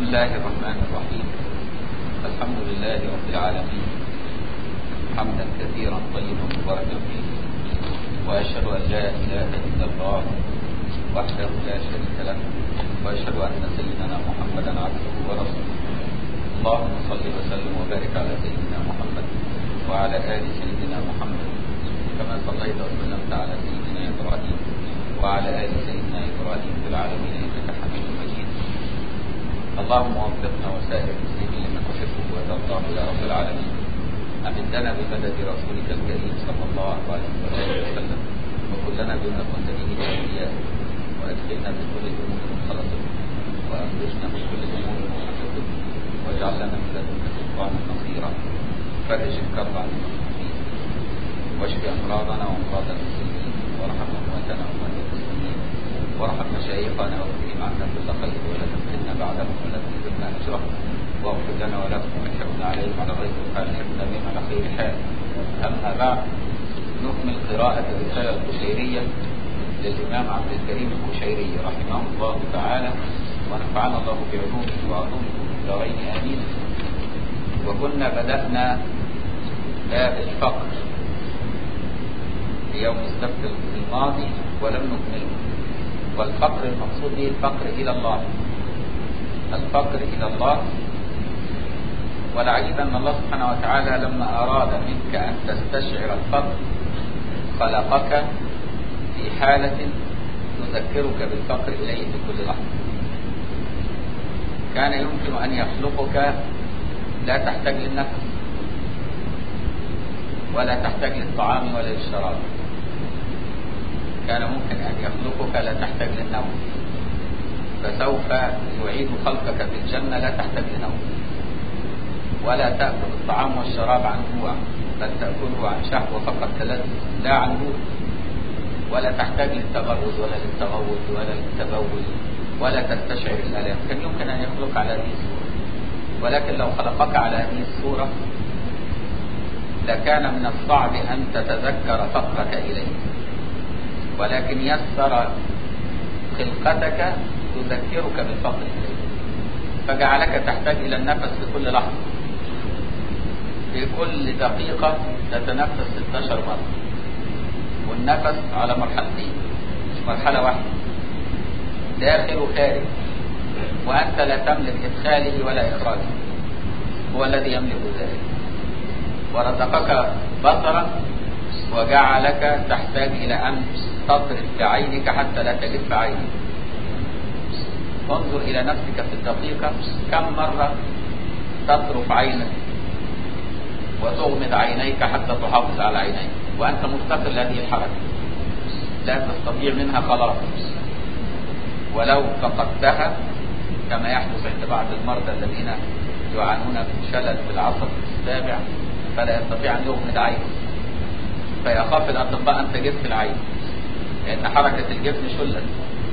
الله الرحمن الرحيم الحمد لله رب العالمين حمدا كثيرا طيبا مباركا فيه واشهد ان لا اله الا الله وحده لا شريك له واشهد ان سيدنا محمدا عبده ورسوله اللهم صل وسلم وبارك على سيدنا محمد وعلى ال سيدنا محمد كما صليت وسلمت على سيدنا ابراهيم وعلى ال سيدنا ابراهيم في العالمين انك حميد مجيد اللهم وفقنا وسائر المسلمين لما تحبه وترضاه يا رب العالمين امدنا بمدد رسولك الكريم صلى الله عليه واله وسلم وكلنا بما كنت به اولياء وادخلنا في كل امور مخلصه واخرجنا من كل امور محدثه واجعل لنا من لدنك سلطانا نصيرا فرج الكرب عن المسلمين واشف امراضنا وامراض المسلمين وارحم امواتنا واموات المسلمين وارحم مشايخنا واكفهم عنا كل خير ولا تفتنا بعدهم ولا تفتنا اجرهم واغفر لنا ولهم واحرمنا عليهم على غير الحال احرمنا بهم على خير حال اما بعد نكمل قراءة الرسالة القشيرية للإمام عبد الكريم القشيري رحمه الله تعالى ونفعنا الله بعلومه وعلومه في الدارين آمين وكنا بدأنا باب الفقر في يوم السبت الماضي ولم نكمله والفقر المقصود به الفقر إلى الله الفقر إلى الله والعجيب أن الله سبحانه وتعالى لما أراد منك أن تستشعر الفقر خلقك في حالة تذكرك بالفقر إليه في كل لحظة كان يمكن أن يخلقك لا تحتاج للنفس ولا تحتاج للطعام ولا للشراب كان ممكن أن يخلقك لا تحتاج للنوم فسوف يعيد خلقك في الجنة لا تحتاج لنوم ولا تأكل الطعام والشراب عن جوع بل تأكله عن شهوة فقط تلذذ لا عن جوع ولا تحتاج للتبرد ولا للتغوط ولا للتبول ولا تستشعر الآلام كان يمكن أن يخلق على هذه الصورة ولكن لو خلقك على هذه الصورة لكان من الصعب أن تتذكر فقرك إليه ولكن يسر خلقتك تذكرك بالفقر إليه فجعلك تحتاج إلى النفس في كل لحظة في كل دقيقة تتنفس 16 مرة والنفس على مرحلتين مش مرحلة واحدة داخل وخارج وأنت لا تملك إدخاله ولا إخراجه هو الذي يملك ذلك ورزقك بصرا وجعلك تحتاج إلى أن تطرف بعينك حتى لا تجف عينك انظر إلى نفسك في الدقيقة كم مرة تطرف عينك وتغمض عينيك حتى تحافظ على عينيك وأنت مفتقر لهذه الحركة لا تستطيع منها خلاص ولو فقدتها كما يحدث عند بعض المرضى الذين يعانون من شلل في العصب السابع فلا يستطيع أن يغمض عينه فيخاف الأطباء أن تجف العين لأن حركة الجفن شلت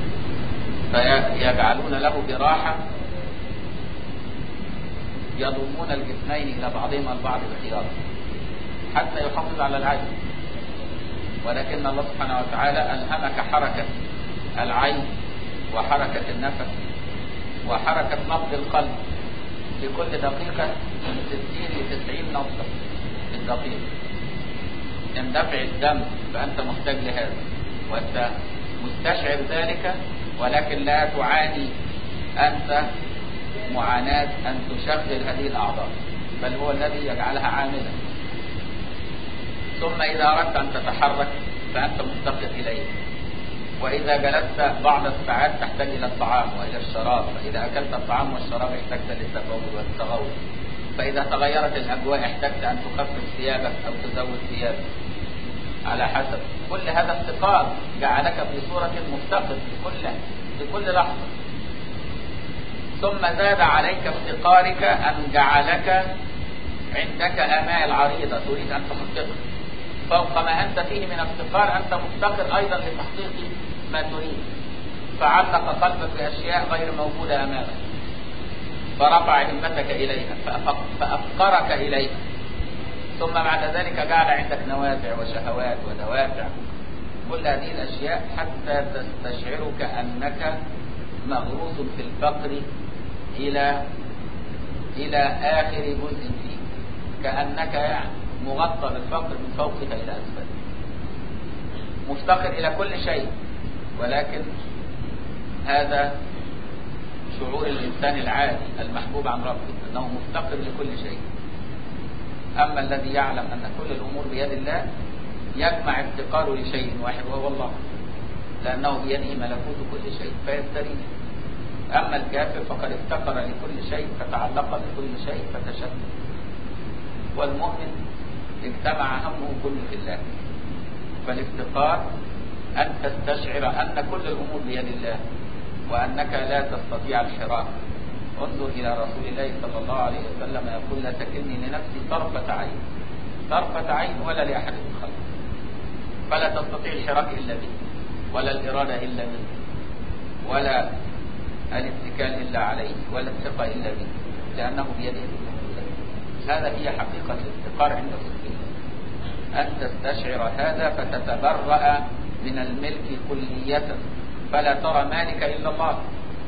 فيجعلون له جراحة يضمون الجسمين إلى بعضهما البعض بخيار حتى يحافظ على العين ولكن الله سبحانه وتعالى ألهمك حركة العين وحركة النفس وحركة نبض القلب في كل دقيقة من 60 ل 90 نبضة في الدقيقة يندفع الدم فأنت محتاج لهذا وأنت مستشعر ذلك ولكن لا تعاني أنت معاناة أن تشغل هذه الأعضاء بل هو الذي يجعلها عاملة ثم إذا أردت أن تتحرك فأنت مفتقر إليه وإذا جلست بعض الساعات تحتاج إلى الطعام وإلى الشراب فإذا أكلت الطعام والشراب احتجت للتبول والتغوط فإذا تغيرت الأجواء احتجت أن تخفف ثيابك أو تزود ثيابك على حسب كل هذا افتقار جعلك في صورة مفتقر في كل في كل لحظة ثم زاد عليك افتقارك أن جعلك عندك آمال عريضة تريد أن تحققها فوق ما أنت فيه من افتقار أنت مفتقر أيضا لتحقيق ما تريد فعلق قلبك بأشياء غير موجودة أمامك فرفع همتك إليها فأفقرك إليها ثم بعد ذلك جعل عندك نوازع وشهوات ودوافع كل هذه الأشياء حتى تستشعرك أنك مغروس في الفقر إلى إلى آخر جزء فيه كأنك يعني مغطى بالفقر من فوقك إلى أسفل مفتقر إلى كل شيء ولكن هذا شعور الإنسان العادي المحبوب عن ربه أنه مفتقر لكل شيء أما الذي يعلم أن كل الأمور بيد الله يجمع افتقاره لشيء واحد وهو الله لأنه بيده ملكوت كل شيء فيستريح أما الكافر فقد افتقر لكل شيء فتعلق بكل شيء فتشتت والمؤمن اجتمع همه كله في الله فالافتقار أن تستشعر أن كل الأمور بيد الله وأنك لا تستطيع الحراك انظر إلى رسول الله صلى الله عليه وسلم يقول لا تكلني لنفسي طرفة عين طرفة عين ولا لأحد من خلقه فلا تستطيع الحراك إلا به ولا الإرادة إلا منه ولا الاتكال إلا عليه ولا الثقة إلا به لأنه بيده هذا هي حقيقة الافتقار عند الصديق أن تستشعر هذا فتتبرأ من الملك كلية فلا ترى مالك إلا الله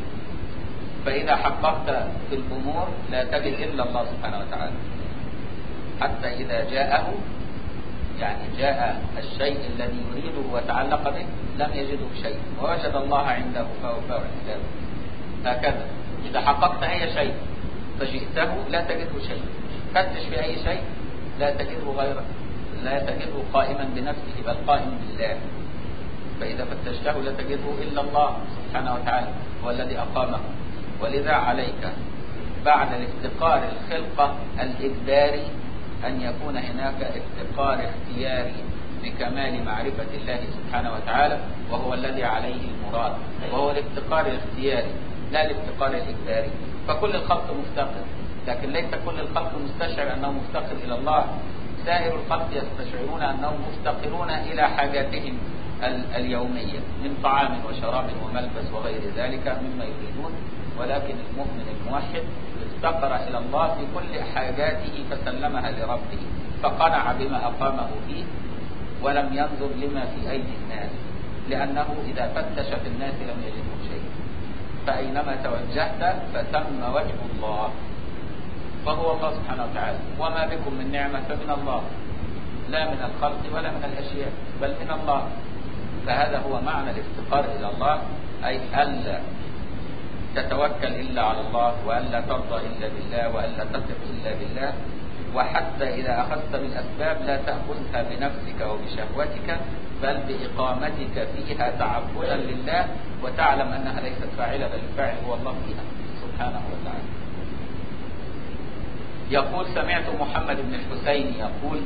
فإذا حققت في الأمور لا تجد إلا الله سبحانه وتعالى حتى إذا جاءه يعني جاء الشيء الذي يريده وتعلق به لم يجده شيء ووجد الله عنده فوفاه حسابه هكذا إذا حققت أي شيء فجئته لا تجده شيء فتش في أي شيء لا تجده غيره لا تجده قائما بنفسه بل قائم بالله فإذا فتشته لا تجده إلا الله سبحانه وتعالى هو الذي أقامه ولذا عليك بعد الافتقار الخلقة الإجباري أن يكون هناك افتقار اختياري بكمال معرفة الله سبحانه وتعالى وهو الذي عليه المراد وهو الافتقار الاختياري لا الافتقار الإجباري فكل الخلق مفتقر لكن ليس كل الخلق مستشعر أنه مفتقر إلى الله سائر الخلق يستشعرون أنهم مفتقرون إلى حاجاتهم اليومية من طعام وشراب وملبس وغير ذلك مما يريدون ولكن المؤمن الموحد افتقر إلى الله في كل حاجاته فسلمها لربه فقنع بما أقامه فيه ولم ينظر لما في أيدي الناس لأنه إذا فتش في الناس لم يجده شيء فأينما توجهت فثم وجه الله فهو الله سبحانه وتعالى وما بكم من نعمة فمن الله لا من الخلق ولا من الأشياء بل من الله فهذا هو معنى الافتقار إلى الله أي ألا تتوكل إلا على الله وألا ترضى إلا بالله وألا تثق إلا بالله وحتى إذا أخذت بالأسباب لا تأخذها بنفسك وبشهوتك بل بإقامتك فيها تعبدا لله وتعلم أنها ليست فاعلة بل الفاعل هو الله فيها سبحانه وتعالى يقول سمعت محمد بن الحسين يقول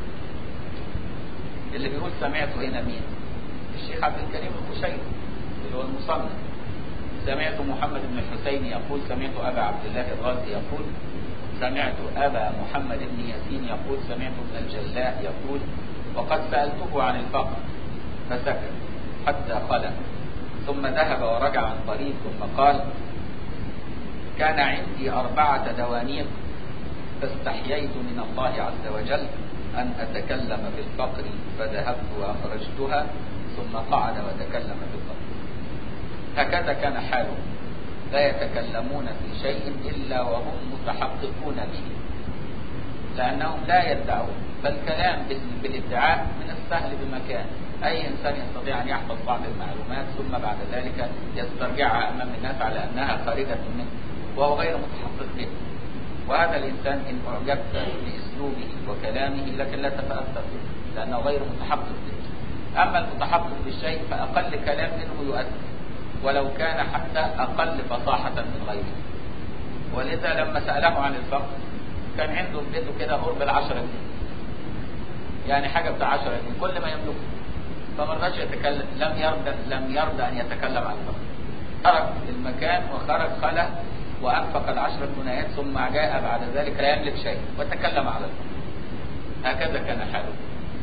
اللي بيقول سمعت هنا مين الشيخ عبد الكريم الخشيري اللي هو المصنف سمعت محمد بن الحسين يقول سمعت أبا عبد الله الرازي يقول سمعت أبا محمد بن ياسين يقول سمعت ابن الجلاء يقول وقد سألته عن الفقر فسكت حتى خلى ثم ذهب ورجع عن قريب ثم قال كان عندي أربعة دوانيق فاستحييت من الله عز وجل أن أتكلم في الفقر فذهبت وأخرجتها ثم قعد وتكلم في الفقر هكذا كان حاله لا يتكلمون في شيء إلا وهم متحققون به لأنهم لا يدعون فالكلام بالادعاء من السهل بمكان أي إنسان يستطيع أن يحفظ بعض المعلومات ثم بعد ذلك يسترجعها أمام الناس على أنها خارجة منه وهو غير متحقق به وهذا الإنسان إن أعجبت بأسلوبه وكلامه لكن لا تتأثر به لأنه غير متحقق به أما المتحقق بالشيء فأقل كلام منه يؤثر ولو كان حتى أقل فصاحة من غيره ولذا لما سأله عن الفقر كان عنده في بيته كده قرب العشرة جنيه يعني حاجة بتاع 10 جنيه كل ما يملكه فما رضاش يتكلم لم يرضى لم يرضى أن يتكلم عن الفقر ترك المكان وخرج خلى وأنفق العشرة جنيهات ثم جاء بعد ذلك لا يملك شيء وتكلم على الفقر هكذا كان حاله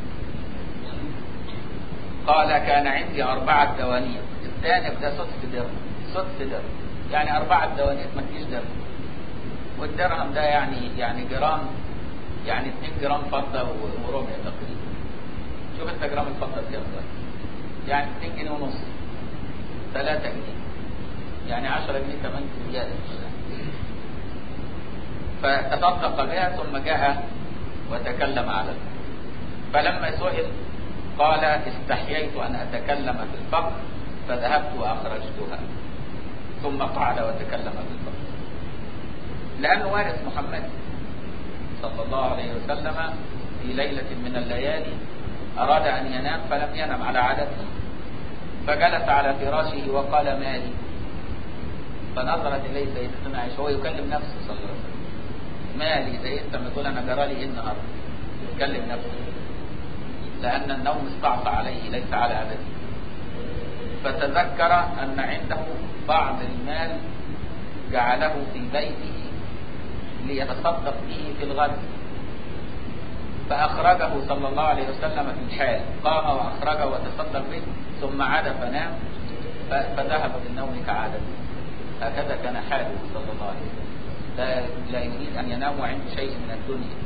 قال كان عندي أربعة دوانيق الثاني ده سدس درهم سدس درهم يعني أربعة دوانيق ما تجيش درهم والدرهم ده يعني يعني جرام يعني 2 جرام فضة وربع تقريبا شوف انت جرام الفضة بكام دلوقتي يعني 2 جنيه ونص 3 جنيه يعني 10 جنيه كمان زيادة فتصدق بها ثم جاء وتكلم على الفقر فلما سئل قال استحييت أن أتكلم في الفقر فذهبت وأخرجتها ثم قعد وتكلم في الفقر لأنه وارث محمد صلى الله عليه وسلم في ليلة من الليالي أراد أن ينام فلم ينم على عادته فجلس على فراشه وقال ما لي فنظرت إليه سيدتنا عائشة هو يكلم نفسه صلى الله عليه وسلم ما لي زي انت ما تقول انا جرى لي ايه النهارده يتكلم نفسه لان النوم استعصى عليه ليس على عادته فتذكر ان عنده بعض المال جعله في بيته ليتصدق به في الغد فأخرجه صلى الله عليه وسلم في الحال قام وأخرجه وتصدق به ثم عاد فنام فذهب بالنوم كعادته هكذا كان حاله صلى الله عليه وسلم لا, لا يريد أن ينام عنده شيء من الدنيا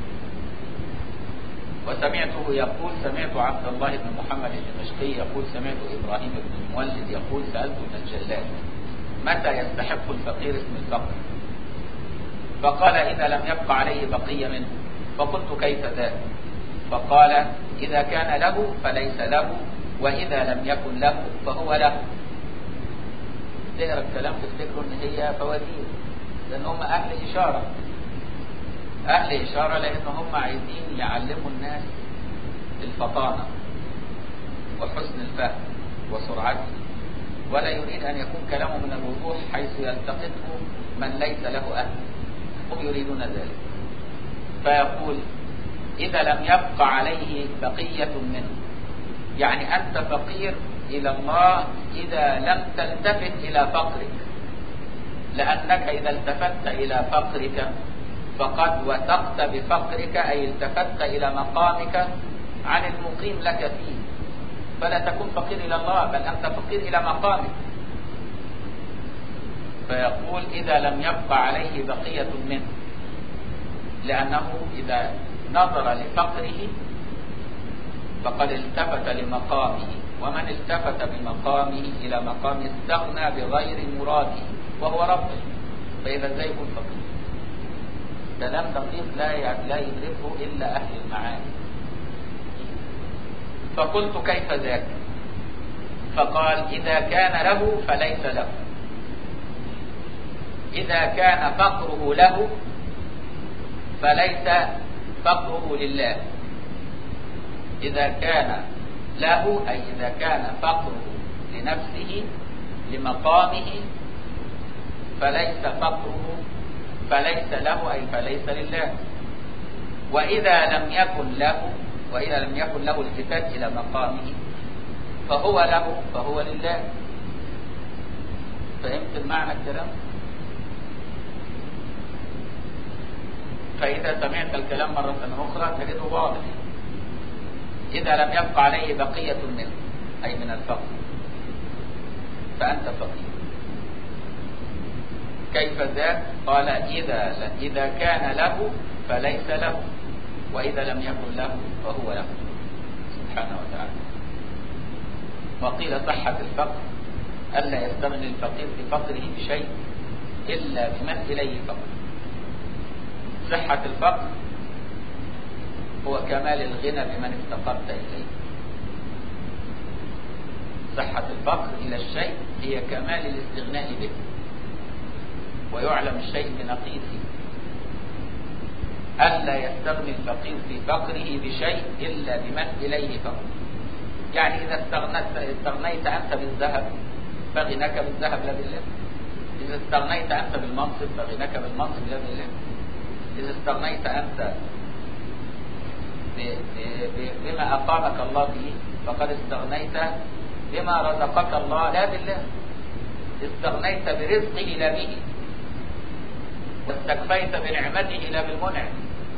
وسمعته يقول سمعت عبد الله بن محمد الدمشقي يقول سمعت إبراهيم بن المولد يقول سألت ابن الجلاد متى يستحق الفقير اسم الفقر فقال إذا لم يبق عليه بقية منه فقلت كيف ذاك فقال إذا كان له فليس له وإذا لم يكن له فهو له تقرا الكلام تفتكروا ان هي فوازير لان هم اهل اشاره اهل اشاره لان هم عايزين يعلموا الناس الفطانه وحسن الفهم وسرعته ولا يريد ان يكون كلامه من الوضوح حيث يلتقطه من ليس له اهل هم يريدون ذلك فيقول اذا لم يبق عليه بقيه منه يعني انت فقير إلى الله إذا لم تلتفت إلى فقرك لأنك إذا التفت إلى فقرك فقد وثقت بفقرك أي التفت إلى مقامك عن المقيم لك فيه فلا تكون فقير إلى الله بل أنت فقير إلى مقامك فيقول إذا لم يبقى عليه بقية منه لأنه إذا نظر لفقره فقد التفت لمقامه ومن التفت بمقامه إلى مقام استغنى بغير مراده وهو ربه فإذا ازاي يكون فقير كلام دقيق لا لا يدركه إلا أهل المعاني فقلت كيف ذاك فقال إذا كان له فليس له إذا كان فقره له فليس فقره لله إذا كان له أي إذا كان فقره لنفسه لمقامه فليس فقره فليس له أي فليس لله وإذا لم يكن له وإذا لم يكن له التفات إلى مقامه فهو له فهو لله فهمت المعنى الكلام فإذا سمعت الكلام مرة أخرى تجده واضح إذا لم يبق عليه بقية منه أي من الفقر فأنت فقير كيف ذاك قال إذا إذا كان له فليس له وإذا لم يكن له فهو له سبحانه وتعالى وقيل صحة الفقر ألا يستغني الفقير في فقره بشيء إلا بمن إليه فقر صحة الفقر هو كمال الغنى بمن افتقرت إليه صحة الفقر إلى الشيء هي كمال الاستغناء به ويعلم الشيء بنقيضه ألا يستغني الفقير في فقره بشيء إلا بمن إليه فقر يعني إذا استغنيت, استغنيت أنت بالذهب فغناك بالذهب لا بالله إذا استغنيت أنت بالمنصب فغناك بالمنصب لا بالله إذا استغنيت أنت بما أقامك الله به فقد استغنيت بما رزقك الله لا بالله استغنيت برزقه لا به واستكفيت بنعمته لا بالمنعم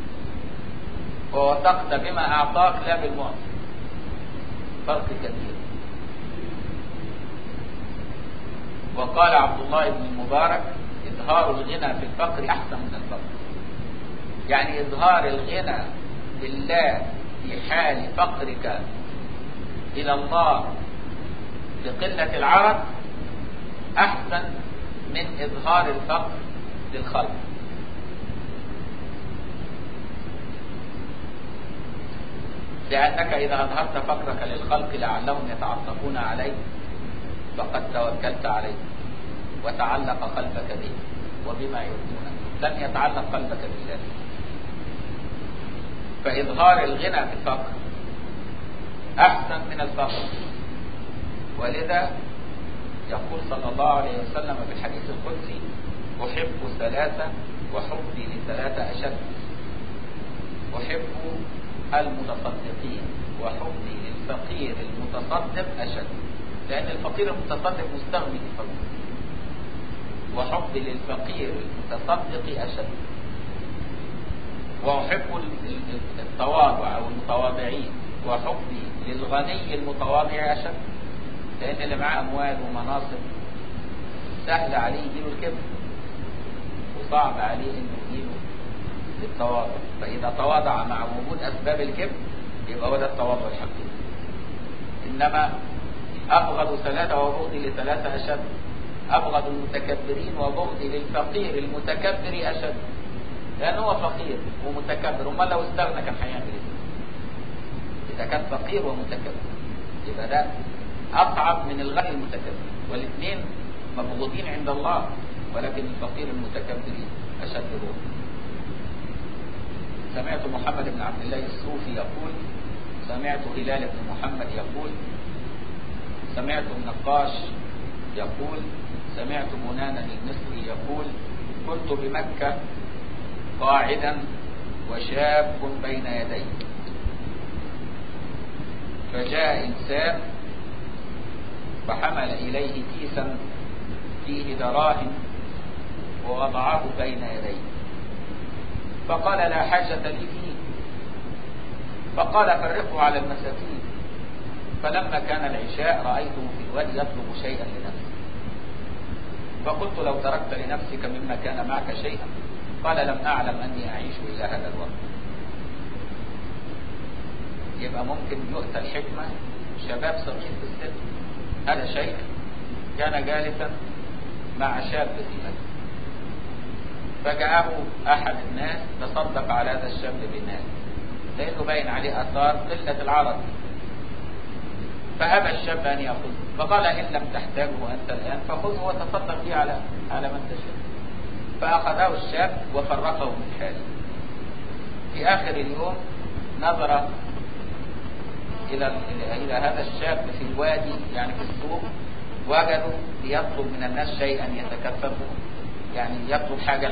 ووثقت بما أعطاك لا بالمعطي فرق كبير وقال عبد الله بن المبارك إظهار الغنى في الفقر أحسن من الفقر يعني إظهار الغنى بالله في حال فقرك إلى الله لقلة العرض أحسن من إظهار الفقر للخلق لأنك إذا أظهرت فقرك للخلق لعلهم يتعطفون عليك فقد توكلت عليه وتعلق قلبك به وبما يؤتونك لم يتعلق قلبك بالله فإظهار الغنى في الفقر أحسن من الفقر ولذا يقول صلى الله عليه وسلم في الحديث القدسي أحب ثلاثة وحبي لثلاثة أشد أحب المتصدقين وحبي للفقير المتصدق أشد لأن الفقير المتصدق مستغني بفضله وحبي للفقير المتصدق أشد وأحب التواضع أو المتواضعين وحبي للغني المتواضع أشد لأن اللي معاه أموال ومناصب سهل عليه يجيله الكبر وصعب عليه إنه يجيله التواضع فإذا تواضع مع وجود أسباب الكبر يبقى هو ده التواضع الحقيقي إنما أبغض ثلاثة وبغضي لثلاثة أشد أبغض المتكبرين وبغضي للفقير المتكبر أشد لأنه هو فقير ومتكبر أمال لو استغنى كان هيعمل إيه؟ إذا كان فقير ومتكبر يبقى ده أصعب من الغني المتكبر والاثنين مبغوضين عند الله ولكن الفقير المتكبر أشد بغض سمعت محمد بن عبد الله الصوفي يقول سمعت هلال بن محمد يقول سمعت النقاش يقول سمعت منانا المصري يقول كنت بمكة قاعدا وشاب بين يدي فجاء إنسان فحمل إليه كيسا فيه دراهم ووضعه بين يديه فقال لا حاجة لي فيه فقال فرقه على المساكين فلما كان العشاء رأيته في الوادي يطلب شيئا لنفسه فقلت لو تركت لنفسك مما كان معك شيئا قال لم أعلم أني أعيش إلى هذا الوقت يبقى ممكن يؤتى الحكمة شباب صغير في السن هذا شيخ كان جالسا مع شاب في مسجد فجاءه أحد الناس تصدق على هذا الشاب بمال لأنه باين عليه آثار قلة العرض فأبى الشاب أن يأخذه فقال إن لم تحتاجه أنت الآن فخذه وتصدق به على على من تشاء فأخذه الشاب وفرقه من حاله في آخر اليوم نظر إلى إلى هذا الشاب في الوادي يعني في السوق وجدوا يطلب من الناس شيئا يتكففه يعني يطلب حاجة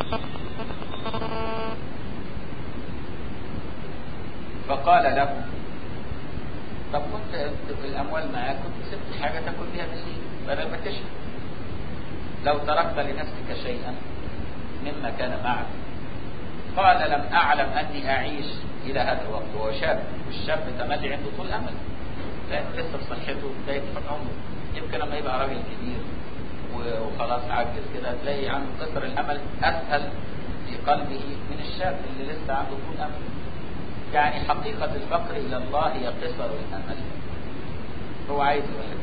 فقال له طب كنت الأموال معاك كنت سبت حاجة تاكل بيها بالليل بدل ما تشرب لو تركت لنفسك شيئا مما كان معك قال لم أعلم أني أعيش إلى هذا الوقت وهو شاب والشاب تملي عنده طول أمل لأنه لسه بصحته بداية عمره يمكن لما يبقى راجل كبير وخلاص عجز كده تلاقي عنده قصر الأمل أسهل في قلبه من الشاب اللي لسه عنده طول أمل يعني حقيقة الفقر إلى الله هي قصر الأمل هو عايز يقول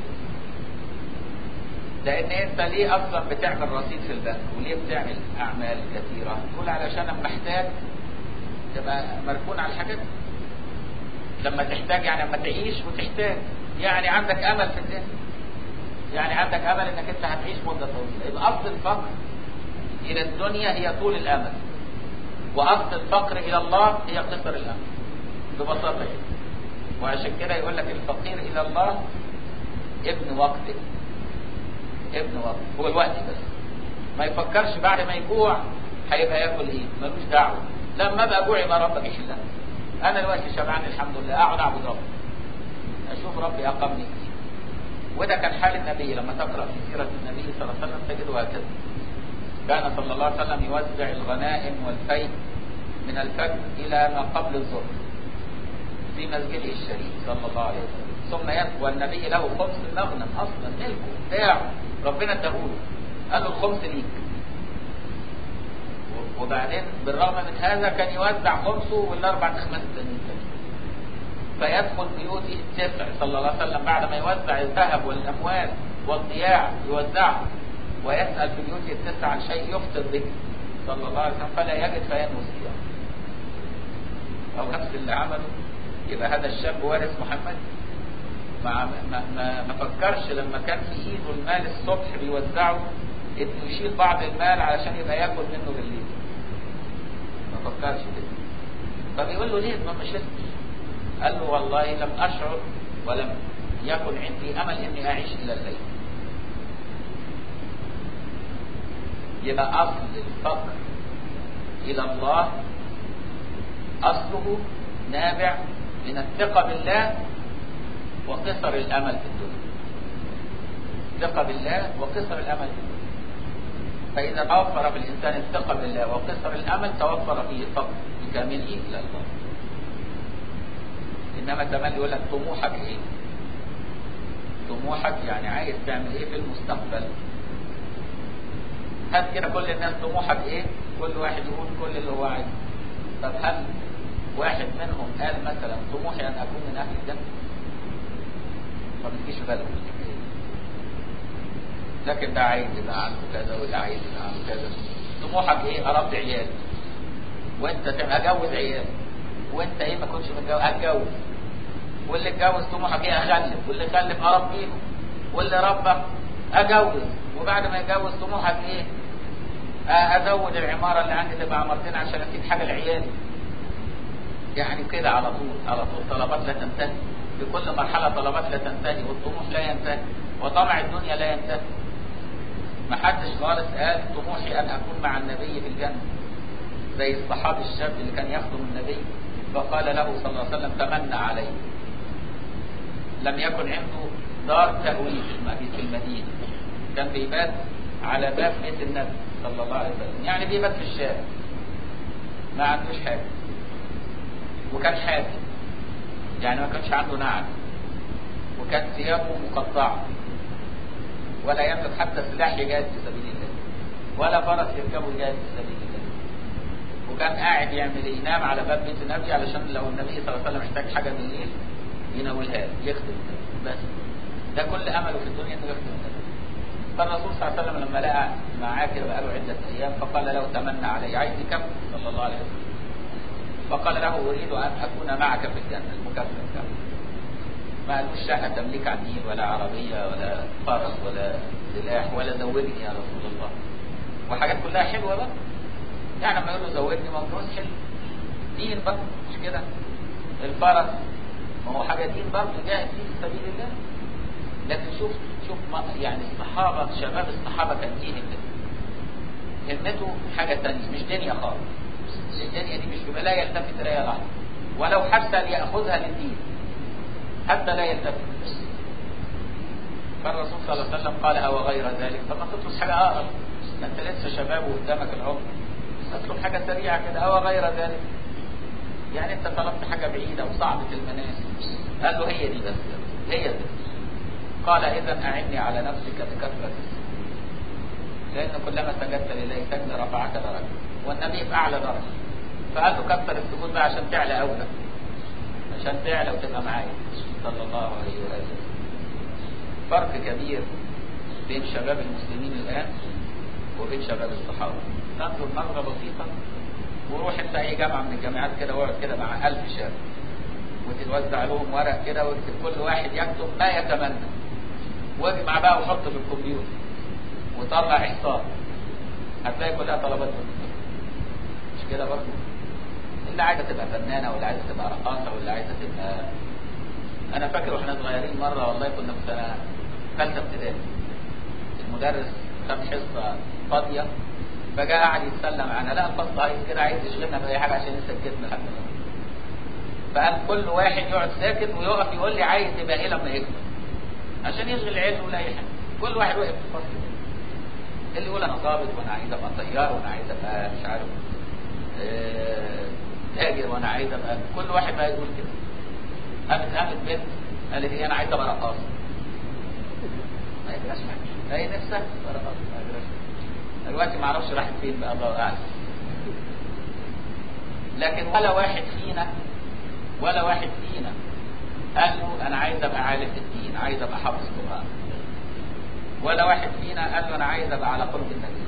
لأن أنت ليه أصلا بتعمل رصيد في البنك وليه بتعمل أعمال كثيرة تقول علشان أنا محتاج تبقى مركون على الحاجات لما تحتاج يعني لما تعيش وتحتاج يعني عندك أمل في الدنيا يعني عندك أمل أنك أنت هتعيش مدة طويلة يبقى أصل الفقر إلى الدنيا هي طول الأمل وأصل الفقر إلى الله هي قصر الأمل ببساطة يعني وعشان كده يقول لك الفقير إلى الله ابن وقته ابن وقت هو الوقت بس ما يفكرش بعد ما يجوع هيبقى ياكل ايه ملوش دعوه لما ابقى جوع يبقى ربك يحلها انا دلوقتي شبعان الحمد لله اقعد اعبد ربي اشوف ربي اقامني كتير وده كان حال النبي لما تقرا في سيره النبي صلى الله عليه وسلم تجده هكذا كان صلى الله عليه وسلم يوزع الغنائم والفيء من الفجر الى ما قبل الظهر في مسجده الشريف صلى الله عليه وسلم ثم يبقى والنبي له خمس المغنم اصلا ملكه بتاعه ربنا اداهوله قال له الخمس ليك وبعدين بالرغم من هذا كان يوزع خمسه والاربع اخماس التانيين فيدخل بيوته التسع صلى الله عليه وسلم بعد ما يوزع الذهب والاموال والضياع يوزعه ويسال في بيوته التسع عن شيء يفطر به صلى الله عليه وسلم فلا يجد فينوي الصيام او نفس اللي عمله يبقى هذا الشاب وارث محمد ما ما ما, ما فكرش لما كان في ايده المال الصبح بيوزعه انه يشيل بعض المال علشان يبقى ياكل منه بالليل ما فكرش كده فبيقول له ليه ما مشيتش قال له والله لم اشعر ولم يكن عندي امل اني اعيش الى الليل يبقى اصل الفقر الى الله اصله نابع من الثقه بالله وقصر الامل في الدنيا ثقه بالله وقصر الامل في الدنيا فاذا توفر في الانسان الثقه بالله وقصر الامل توفر فيه الفقر بكامله الى الله انما كمان يقول لك طموحك ايه طموحك يعني عايز تعمل ايه في المستقبل هات كده كل الناس طموحك ايه كل واحد يقول كل اللي هو عايزه طب هل واحد منهم قال مثلا طموحي ان اكون من اهل الجنه ما بتجيش في باله لكن ده عايز يبقى عنده كذا وده عايز يبقى عنده كذا طموحك ايه اربي عيال وانت تبقى اجوز عيال وانت ايه ما كنتش متجوز اتجوز واللي اتجوز طموحك ايه اخلف واللي خلف اربيهم واللي ربى اجوز وبعد ما يتجوز طموحك ايه ازود العماره اللي عندي تبقى عمارتين عشان اسيب حاجه لعيالي يعني كده على طول على طول طلبات لا تنتهي في كل مرحله طلبات لا تنتهي والطموح لا ينتهي وطمع الدنيا لا ينتهي ما حدش خالص قال طموحي ان اكون مع النبي في الجنه زي الصحابي الشاب اللي كان يخدم النبي فقال له صلى الله عليه وسلم تمنى عليه لم يكن عنده دار تأويل في المدينة كان بيبات على باب بيت النبي صلى الله عليه وسلم يعني بيبات في الشارع ما عندوش حاجة وكان حاكم يعني ما كانش عنده نعم وكان ثيابه مقطعة ولا يملك حتى سلاح يجاهد في سبيل الله ولا فرس يركبه يجاهد في سبيل الله وكان قاعد يعمل ايه ينام على باب بيت النبي علشان لو النبي صلى الله عليه وسلم محتاج حاجة بالليل يناولها له يخدم النبي بس ده كل امله في الدنيا انه يخدم النبي فالرسول صلى الله عليه وسلم لما لقى معاه كده بقاله عدة ايام فقال له تمنى علي عايز يكمل صلى الله عليه وسلم فقال له اريد ان اكون معك في الجنة المكمل كمل ما قالوش شقة تملك عن نيل ولا عربية ولا فرس ولا سلاح ولا زودني يا رسول الله وحاجات كلها حلوة بقى يعني لما يقول له زودني ما هو حلو دين بقى مش كده الفرس ما هو حاجة دين برضه جاهد فيه في سبيل الله لكن شوف شوف ما يعني الصحابة شباب الصحابة كان ايه همته همته حاجة تانية مش دنيا خالص الدنيا دي مش بيبقى لا يلتفت إليها لحظة ولو حتى ليأخذها للدين حتى لا يلتفت فالرسول صلى الله عليه وسلم قال أو غير ذلك فما تطلب حاجة أقرب ما أنت لسه شباب وقدامك العمر اطلب حاجة سريعة كده أو غير ذلك يعني أنت طلبت حاجة بعيدة وصعبة المنام قال له هي دي بس هي دي قال إذا أعني على نفسك بكثرة لأن كلما سجدت لله سجد رفعك درجة والنبي في أعلى درجة فقال له كثر السجود بقى عشان تعلى أولى عشان تعلى وتبقى معايا صلى الله عليه وآله فرق كبير بين شباب المسلمين الآن وبين شباب الصحابة تنظر نظرة بسيطة وروح انت اي جامعة من الجامعات كده واقعد كده مع ألف شاب وتوزع لهم ورق كده واكتب كل واحد يكتب ما يتمنى واجمع بقى وحط في الكمبيوتر وطلع احصاء هتلاقي كلها طلبات منك مش كده برضه اللي عايزه تبقى فنانه واللي عايزه تبقى رقاصه واللي عايزه تبقى انا فاكر واحنا صغيرين مره والله كنا في سنه ثالثه ابتدائي المدرس خد حصه فاضيه فجاء قاعد يتسلى معانا لا الفصل عايز كده عايز يشغلنا باي حاجه عشان يسكتنا لحد ما فقال كل واحد يقعد ساكت ويقف يقول لي عايز يبقى ايه لما يكبر عشان يشغل عينه ولا اي حاجه كل واحد وقف في الفصل اللي يقول انا ضابط وانا عايز ابقى طيار وانا عايز ابقى مش عارف اه تاجر وانا عايز ابقى كل واحد بقى يقول كده قامت قامت بنت قالت ايه انا عايز ابقى رقاصه ما يدراش حاجه هي نفسها تبقى رقاصه ما يدراش دلوقتي ما اعرفش راحت فين بقى الله اعلم لكن ولا واحد فينا ولا واحد فينا قال له انا عايز ابقى عالم في الدين عايز ابقى حافظ قران ولا واحد فينا قال له انا عايز ابقى على قرب النبي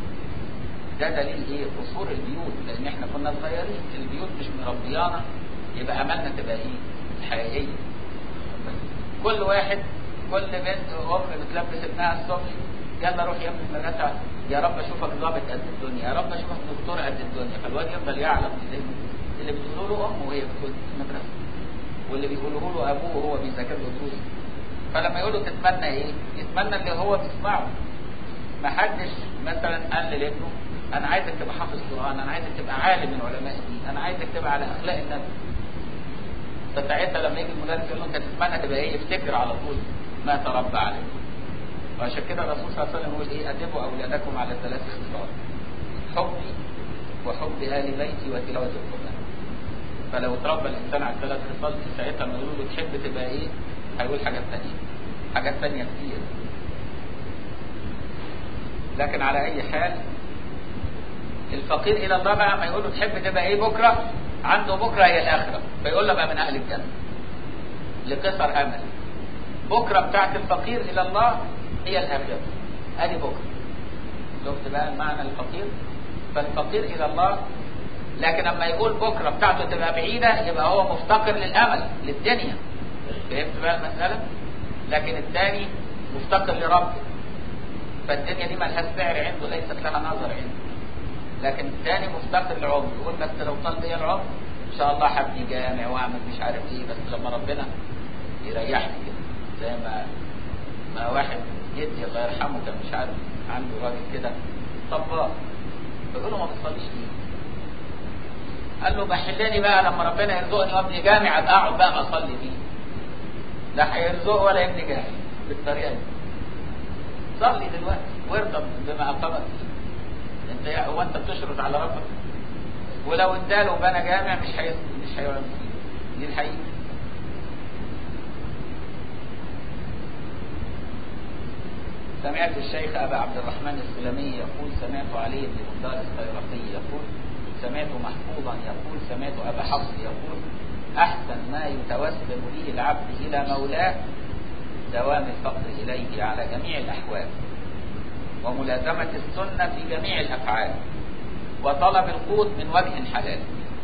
ده دليل ايه قصور البيوت لان احنا كنا صغيرين البيوت مش مربيانا يبقى املنا تبقى ايه حقيقيه كل واحد كل بنت ام بتلبس ابنها الصبح يلا روح يا ابني المدرسه يا رب اشوفك ضابط قد الدنيا يا رب اشوفك دكتور قد الدنيا فالواد يفضل يعلم في ذهنه اللي بتقوله له امه وهي بتقول في المدرسه واللي بيقوله له ابوه وهو بيذاكر له دروس فلما يقول له تتمنى ايه؟ يتمنى اللي هو بيسمعه ما حدش مثلا قال لابنه انا عايزك تبقى حافظ قران انا عايزك تبقى عالم من علماء الدين انا عايزك تبقى على اخلاق النبي فساعتها لما يجي المدرس يقول له انت تتمنى تبقى ايه يفتكر على طول ما تربى عليه وعشان كده الرسول صلى الله عليه وسلم يقول ايه ادبوا اولادكم على ثلاث خصال حبي وحب ال بيتي وتلاوه القران فلو اتربى الانسان على الثلاث خصال دي ساعتها لما يقولوا له تحب تبقى ايه هيقول حاجات ثانيه حاجات ثانيه كتير لكن على اي حال الفقير الى الله بقى ما يقول له تحب تبقى ايه بكره عنده بكره هي الاخره فيقول له بقى من اهل الجنه لقصر امل بكره بتاعت الفقير الى الله هي الاخره ادي بكره شفت بقى المعنى الفقير فالفقير الى الله لكن لما يقول بكره بتاعته تبقى بعيده يبقى هو مفتقر للامل للدنيا فهمت بقى المساله لكن الثاني مفتقر لربه فالدنيا دي ملهاش سعر عنده ليست لها نظر عنده لكن الثاني مفتقر لعمر يقول بس لو طال بيا العمر ان شاء الله هبني جامع واعمل مش عارف ايه بس لما ربنا يريحني كده زي ما ما واحد جدي الله يرحمه كان مش عارف عنده راجل كده طباخ فيقول له ما بتصليش ليه؟ قال له بحلني بقى لما ربنا يرزقني وابني جامع ابقى اقعد بقى اصلي فيه لا هيرزقه ولا يبني جامع بالطريقه دي صلي دلوقتي وارضى بما اقامك فيه انت هو انت بتشرط على ربك ولو اداله بنى جامع مش هي مش هيقعد فيه دي الحقيقه سمعت الشيخ ابا عبد الرحمن السلمي يقول سمعت علي بن مقدار الخيرقي يقول سمعت محفوظا يقول سمعت ابا حفص يقول احسن ما يتوسل به العبد الى مولاه دوام الفقر اليه على جميع الاحوال وملازمة السنة في جميع الأفعال وطلب القوت من وجه حلال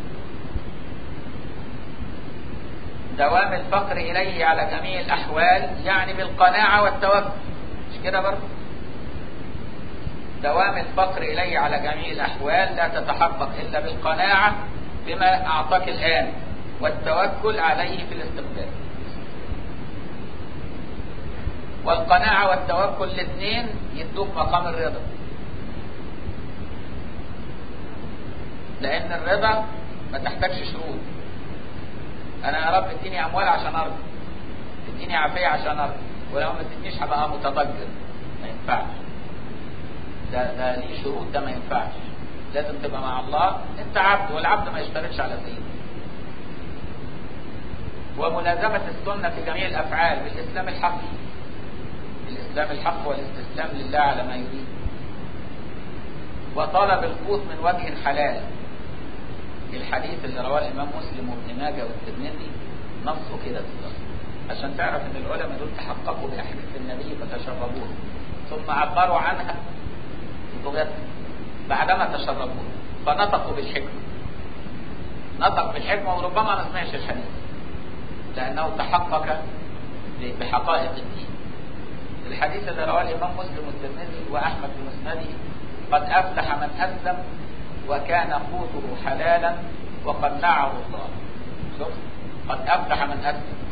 دوام الفقر إليه على جميع الأحوال يعني بالقناعة والتوكل مش كده برضه دوام الفقر إليه على جميع الأحوال لا تتحقق إلا بالقناعة بما أعطاك الآن والتوكل عليه في الاستقبال والقناعة والتوكل الاثنين يدوك مقام الرضا لأن الرضا ما تحتاجش شروط أنا يا رب اديني أموال عشان أرضى اديني عافية عشان أرضى ولو ما اديتنيش هبقى متضجر ما ينفعش ده ده ليه شروط ده ما ينفعش لازم تبقى مع الله انت عبد والعبد ما يشترطش على سيده وملازمة السنة في جميع الأفعال بالإسلام الحقيقي الإسلام الحق والاستسلام لله على ما يريد وطلب القوت من وجه حلال الحديث اللي رواه الإمام مسلم وابن ماجه والترمذي نصه كده بالظبط عشان تعرف ان العلماء دول تحققوا بأحاديث النبي فتشربوها ثم عبروا عنها بلغتهم بعدما تشربوها فنطقوا بالحكمة نطق بالحكمة وربما ما سمعش الحديث لأنه تحقق بحقائق الدين الحديث اللي رواه الإمام مسلم والترمذي وأحمد في مسنده قد أفلح من أسلم وكان قوته حلالا وقنعه الله شوف قد أفلح من أسلم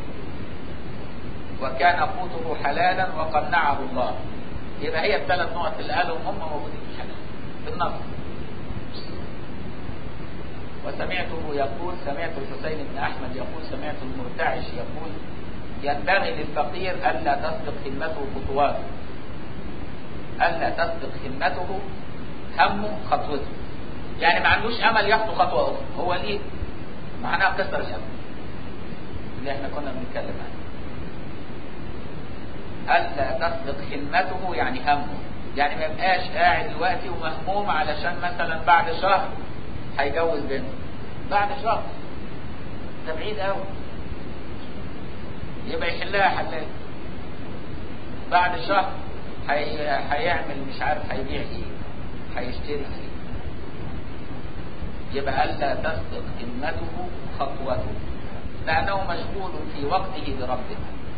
وكان قوته حلالا وقنعه الله يبقى هي الثلاث نقط اللي قالهم هم موجودين في الحديث في النص وسمعته يقول سمعت الحسين بن أحمد يقول سمعت المرتعش يقول ينبغي للفقير ألا تسبق همته خطواته ألا تسبق همته همه خطوته يعني ما عندوش أمل يخطو خطوة أخرى هو ليه معناه قصر الأمل اللي احنا كنا بنتكلم عنه ألا تسبق همته يعني همه يعني ما يبقاش قاعد دلوقتي ومهموم علشان مثلا بعد شهر هيجوز بنته بعد شهر ده بعيد قوي يبقى يحلها حلال بعد شهر هي... هيعمل مش عارف هيبيع ايه هيشتري ايه يبقى ألا تصدق همته خطوته لأنه مشغول في وقته بربه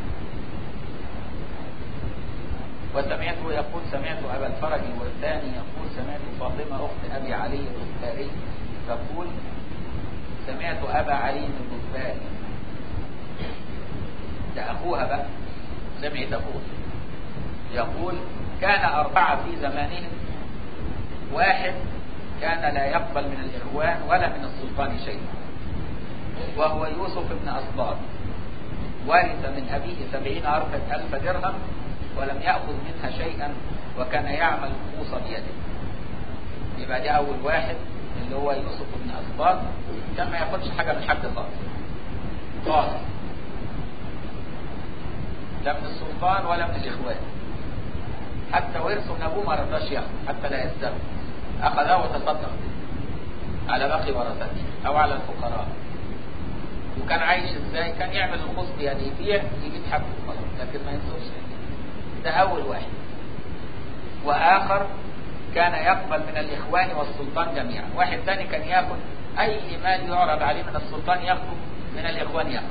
وسمعته يقول سمعت أبا الفرج الورداني يقول سمعت فاطمة أخت أبي علي الغفاري تقول سمعت أبا علي الغفاري ده أخوها بقى سمعت أخوها يقول كان أربعة في زمانهم واحد كان لا يقبل من الإخوان ولا من السلطان شيئا وهو يوسف بن أصباط ورث من أبيه سبعين ألف درهم ولم يأخذ منها شيئا وكان يعمل خصوصا بيده يبقى ده أول واحد اللي هو يوسف بن أصباط كان ما ياخدش حاجة من حد خالص خالص لا من السلطان ولا من الإخوان حتى ورثه من أبوه ما رضاش ياخد حتى لا يستغل أخذه وتصدق به على باقي ورثته أو على الفقراء وكان عايش ازاي كان يعمل الخص يعني يبيع يجيب حقه خلاص لكن ما ينصرش ده أول واحد وآخر كان يقبل من الإخوان والسلطان جميعا واحد ثاني كان يأخذ أي مال يعرض عليه من السلطان يأخذه من الإخوان يأخذ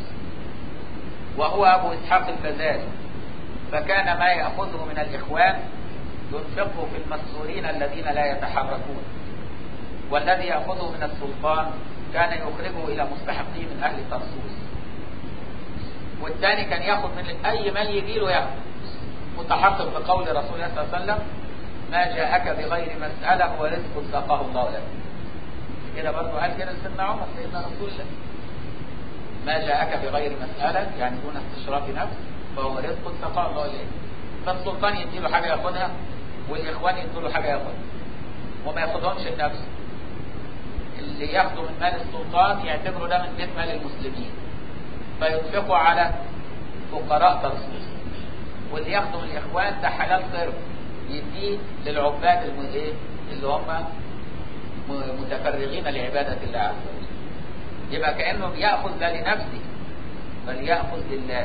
وهو أبو إسحاق الفزاري فكان ما يأخذه من الإخوان ينفقه في المسرورين الذين لا يتحركون والذي يأخذه من السلطان كان يخرجه إلى مستحقيه من أهل طرسوس والثاني كان ياخذ من أي مال يجي له ياخذ متحقق بقول رسول الله صلى الله عليه وسلم ما جاءك بغير مسألة هو رزق ساقه الله لك كده برضه قال كده سيدنا عمر سيدنا رسول الله ما جاءك بغير مسألة يعني دون استشراف نفس فهو رزق ساقه الله لك فالسلطان يديله حاجة ياخدها والإخوان يديله حاجة ياخدها وما ياخدهمش لنفسه اللي ياخده من مال السلطان يعتبره ده من بيت مال المسلمين فينفقه على فقراء ترسوس واللي ياخده من الإخوان ده حلال صرف يديه للعباد ايه اللي هم متفرغين لعبادة الله عز وجل يبقى كأنه يأخذ لا لنفسه بل يأخذ لله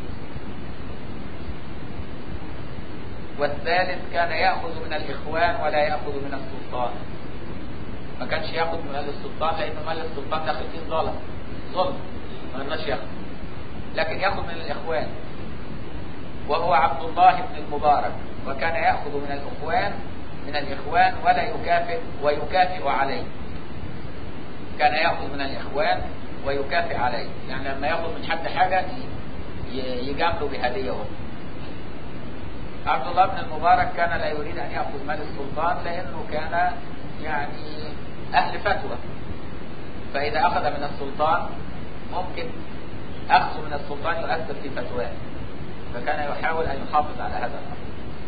والثالث كان يأخذ من الإخوان ولا يأخذ من السلطان ما كانش يأخذ من مال السلطان لأنه مال السلطان داخل فيه ظلم ظلم ما يقدرش يأخذ لكن يأخذ من الإخوان وهو عبد الله بن المبارك وكان يأخذ من الإخوان من الإخوان ولا يكافئ ويكافئ عليه كان يأخذ من الإخوان ويكافئ عليه يعني لما يأخذ من حد حاجة يجامله بهدية هو عبد الله بن المبارك كان لا يريد أن يأخذ مال السلطان لأنه كان يعني أهل فتوى فإذا أخذ من السلطان ممكن أخذ من السلطان يؤثر في فتواه فكان يحاول أن يحافظ على هذا الأمر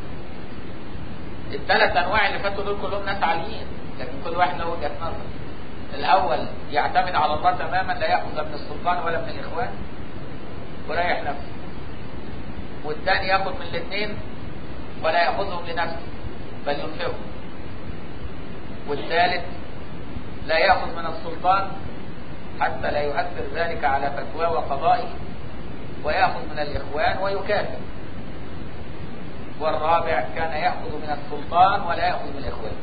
الثلاث أنواع اللي فاتوا دول كلهم ناس عاليين لكن كل واحد له وجهة نظر الأول يعتمد على الله تماما لا يأخذ من السلطان ولا من الإخوان وريح نفسه والثاني يأخذ من الاثنين ولا يأخذهم لنفسه بل ينفقهم والثالث لا يأخذ من السلطان حتى لا يؤثر ذلك على فتواه وقضائه ويأخذ من الإخوان ويكافئ والرابع كان يأخذ من السلطان ولا يأخذ من الإخوان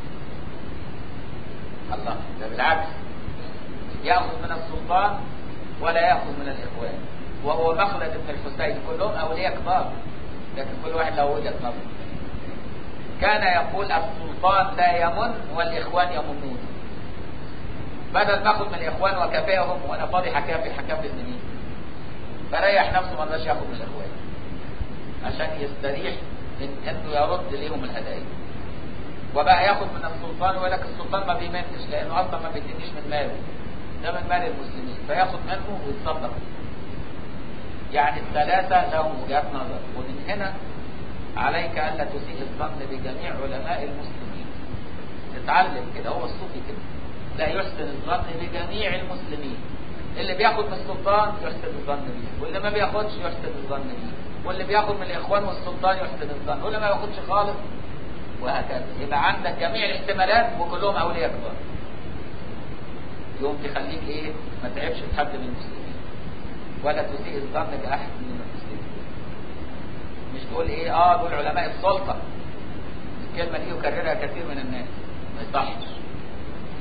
الله ده بالعكس يأخذ من السلطان ولا يأخذ من الإخوان وهو مخلد بن الحسين كلهم أولياء كبار لكن كل واحد له وجهة نظر كان يقول السلطان لا يمن والإخوان يمنون بدل ما اخذ من الإخوان وكافئهم وأنا فاضي حكافئ حكافئ منين فريح نفسه ما رضاش ياخد من الإخوان عشان يستريح من انه يرد ليهم الهدايا وبقى ياخد من السلطان ويقول لك السلطان ما بيمنش لانه اصلا ما بيدينيش من ماله ده من مال المسلمين فياخد منه ويتصدق يعني الثلاثة لهم وجهات نظر ومن هنا عليك ألا تسيء الظن بجميع علماء المسلمين تتعلم كده هو الصوفي كده لا يحسن الظن بجميع المسلمين اللي بياخد من السلطان يحسن الظن بيه واللي ما بياخدش يحسن الظن بيه واللي بياخد من الاخوان والسلطان يحسن الظن واللي ما ياخدش خالص وهكذا يبقى عندك جميع الاحتمالات وكلهم اولياء كبار يوم تخليك ايه ما تعبش في حد من المسلمين ولا تسيء الظن باحد من المسلمين مش تقول ايه اه دول علماء السلطه الكلمه دي يكررها كثير من الناس ما يصحش مين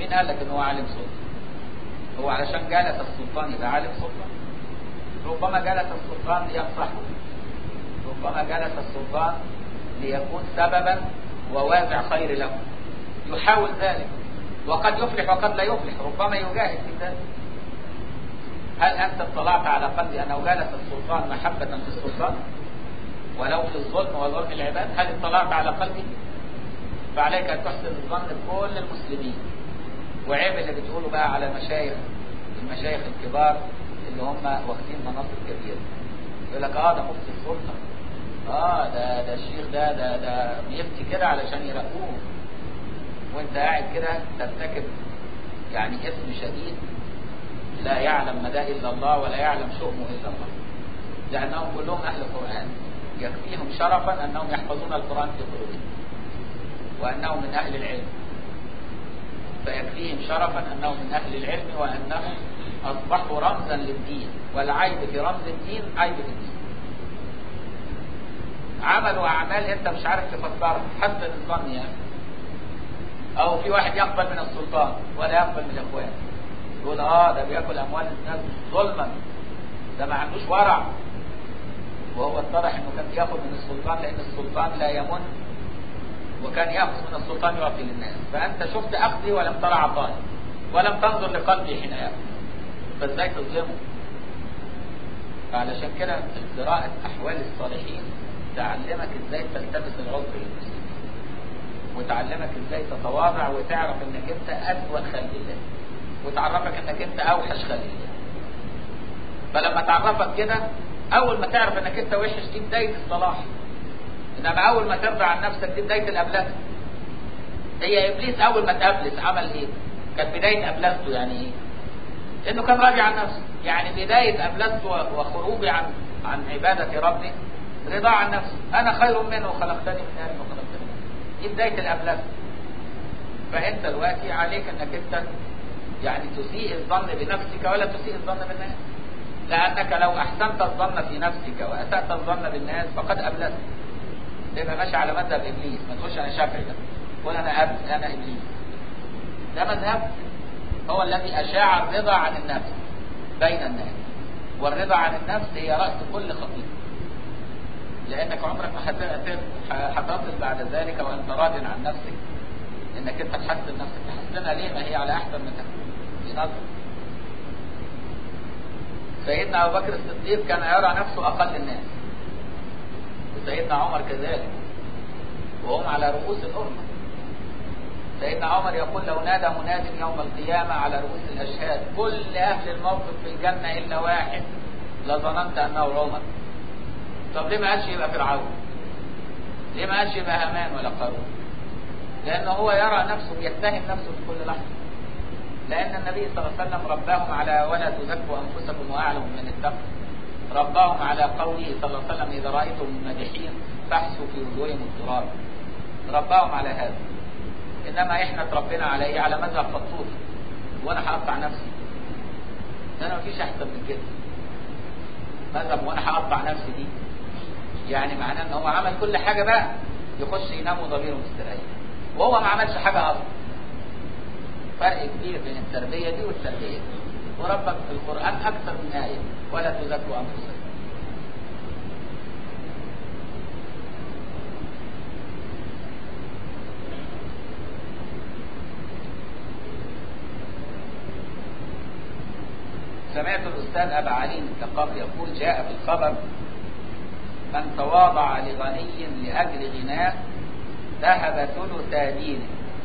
مين قال لك ان هو عالم سلطة هو علشان جلس السلطان يبقى عالم سلطة ربما جلس السلطان لينصحه ربما جلس السلطان ليكون سببا ووازع خير له يحاول ذلك وقد يفلح وقد لا يفلح ربما يجاهد في ذلك هل أنت اطلعت على قلب أنه جلس السلطان محبة في السلطان ولو في الظلم وظلم العباد هل اطلعت على قلبه فعليك أن تحسن الظن بكل المسلمين وعيب اللي بتقوله بقى على مشايخ المشايخ الكبار اللي هم واخدين مناصب كبيرة يقول لك اه ده مفتي السلطة اه ده ده الشيخ ده ده ده بيفتي كده علشان يراقبوه وانت قاعد كده ترتكب يعني اسم شديد لا يعلم مدى الا الله ولا يعلم شؤمه الا الله لانهم كلهم اهل قران يكفيهم شرفا انهم يحفظون القران في قلوبهم وانهم من اهل العلم فيكفيهم شرفا انهم من اهل العلم وانهم اصبحوا رمزا للدين والعيب في رمز الدين عيب في الدين عملوا اعمال انت مش عارف تفسرها حسن الظن يعني او في واحد يقبل من السلطان ولا يقبل من الاخوان يقول اه ده بياكل اموال الناس ظلما ده ما عندوش ورع وهو اتضح انه كان بياخد من السلطان لان السلطان لا يمن وكان ياخذ من السلطان يعطي للناس فانت شفت اخذي ولم ترى عطائي ولم تنظر لقلبي حين ياخذ فازاي تظلمه فعلشان كده قراءة احوال الصالحين تعلمك ازاي تلتبس العذر للمسلمين وتعلمك ازاي تتواضع وتعرف انك انت اسوأ خلق الله وتعرفك انك انت اوحش خلق الله فلما تعرفك كده اول ما تعرف انك انت وحش دي بداية الصلاح انما اول ما ترضى عن نفسك دي بداية الابلاغ هي ابليس اول ما تابلس عمل ايه كانت بداية ابلغته يعني ايه انه كان راضي عن نفسه يعني بداية ابلغته وخروجي عن عن عبادة ربي رضا عن نفسه انا خير منه خلقتني من نار وخلقتني من دي بداية الابلاغ فانت دلوقتي عليك انك انت يعني تسيء الظن بنفسك ولا تسيء الظن بالناس لانك لو احسنت الظن في نفسك واسأت الظن بالناس فقد ابلغت تبقى ماشي على مذهب ابليس ما تقولش انا شافعي ده قول انا أب... انا ابليس ده مذهب هو الذي اشاع الرضا عن النفس بين الناس والرضا عن النفس هي راس كل خطيئه لانك عمرك ما هتصل بعد ذلك وانت راض عن نفسك انك انت تحسن نفسك تحسنها ليه ما هي على احسن من تكون في نظر سيدنا ابو بكر الصديق كان يرى نفسه اقل الناس وسيدنا عمر كذلك وهم على رؤوس الامه سيدنا عمر يقول لو نادى مناد يوم القيامه على رؤوس الاشهاد كل اهل الموقف في الجنه الا واحد لظننت انه عمر طب ليه ما قالش يبقى فرعون ليه ما قالش يبقى هامان ولا قارون لانه هو يرى نفسه بيتهم نفسه في كل لحظه لان النبي صلى الله عليه وسلم رباهم على ولا تزكوا انفسكم واعلم من اتقى رباهم على قوله صلى الله عليه وسلم اذا رايتم المادحين فاحسوا في وجوههم التراب رباهم على هذا انما احنا تربينا على ايه على مذهب فطوط وانا هقطع نفسي انا مفيش احسن من كده مذهب وانا هقطع نفسي دي يعني معناه ان هو عمل كل حاجه بقى يخش ينام وضميره مستريح وهو ما عملش حاجه اصلا فرق كبير بين التربيه دي والتربيه دي وربك في القران اكثر من ايه ولا تزكوا انفسكم سمعت الأستاذ أبا علي الثقاف يقول جاء في الخبر من تواضع لغني لأجل غناه ذهب ثلث دينه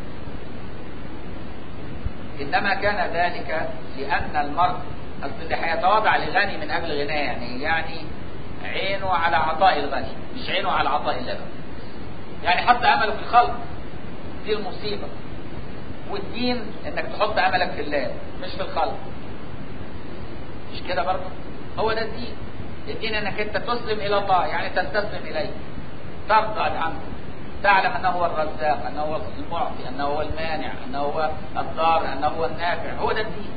إنما كان ذلك لأن المرء أصل اللي هيتواضع لغني من أجل غناه يعني يعني عينه على عطاء الغني مش عينه على عطاء الله يعني حط أمله في الخلق دي المصيبة والدين إنك تحط أملك في الله مش في الخلق مش كده برضه هو ده الدين الدين انك انت تسلم الى الله يعني تستسلم اليه ترضى عنه تعلم انه هو الرزاق انه هو المعطي انه هو المانع انه هو الضار انه هو النافع هو ده الدين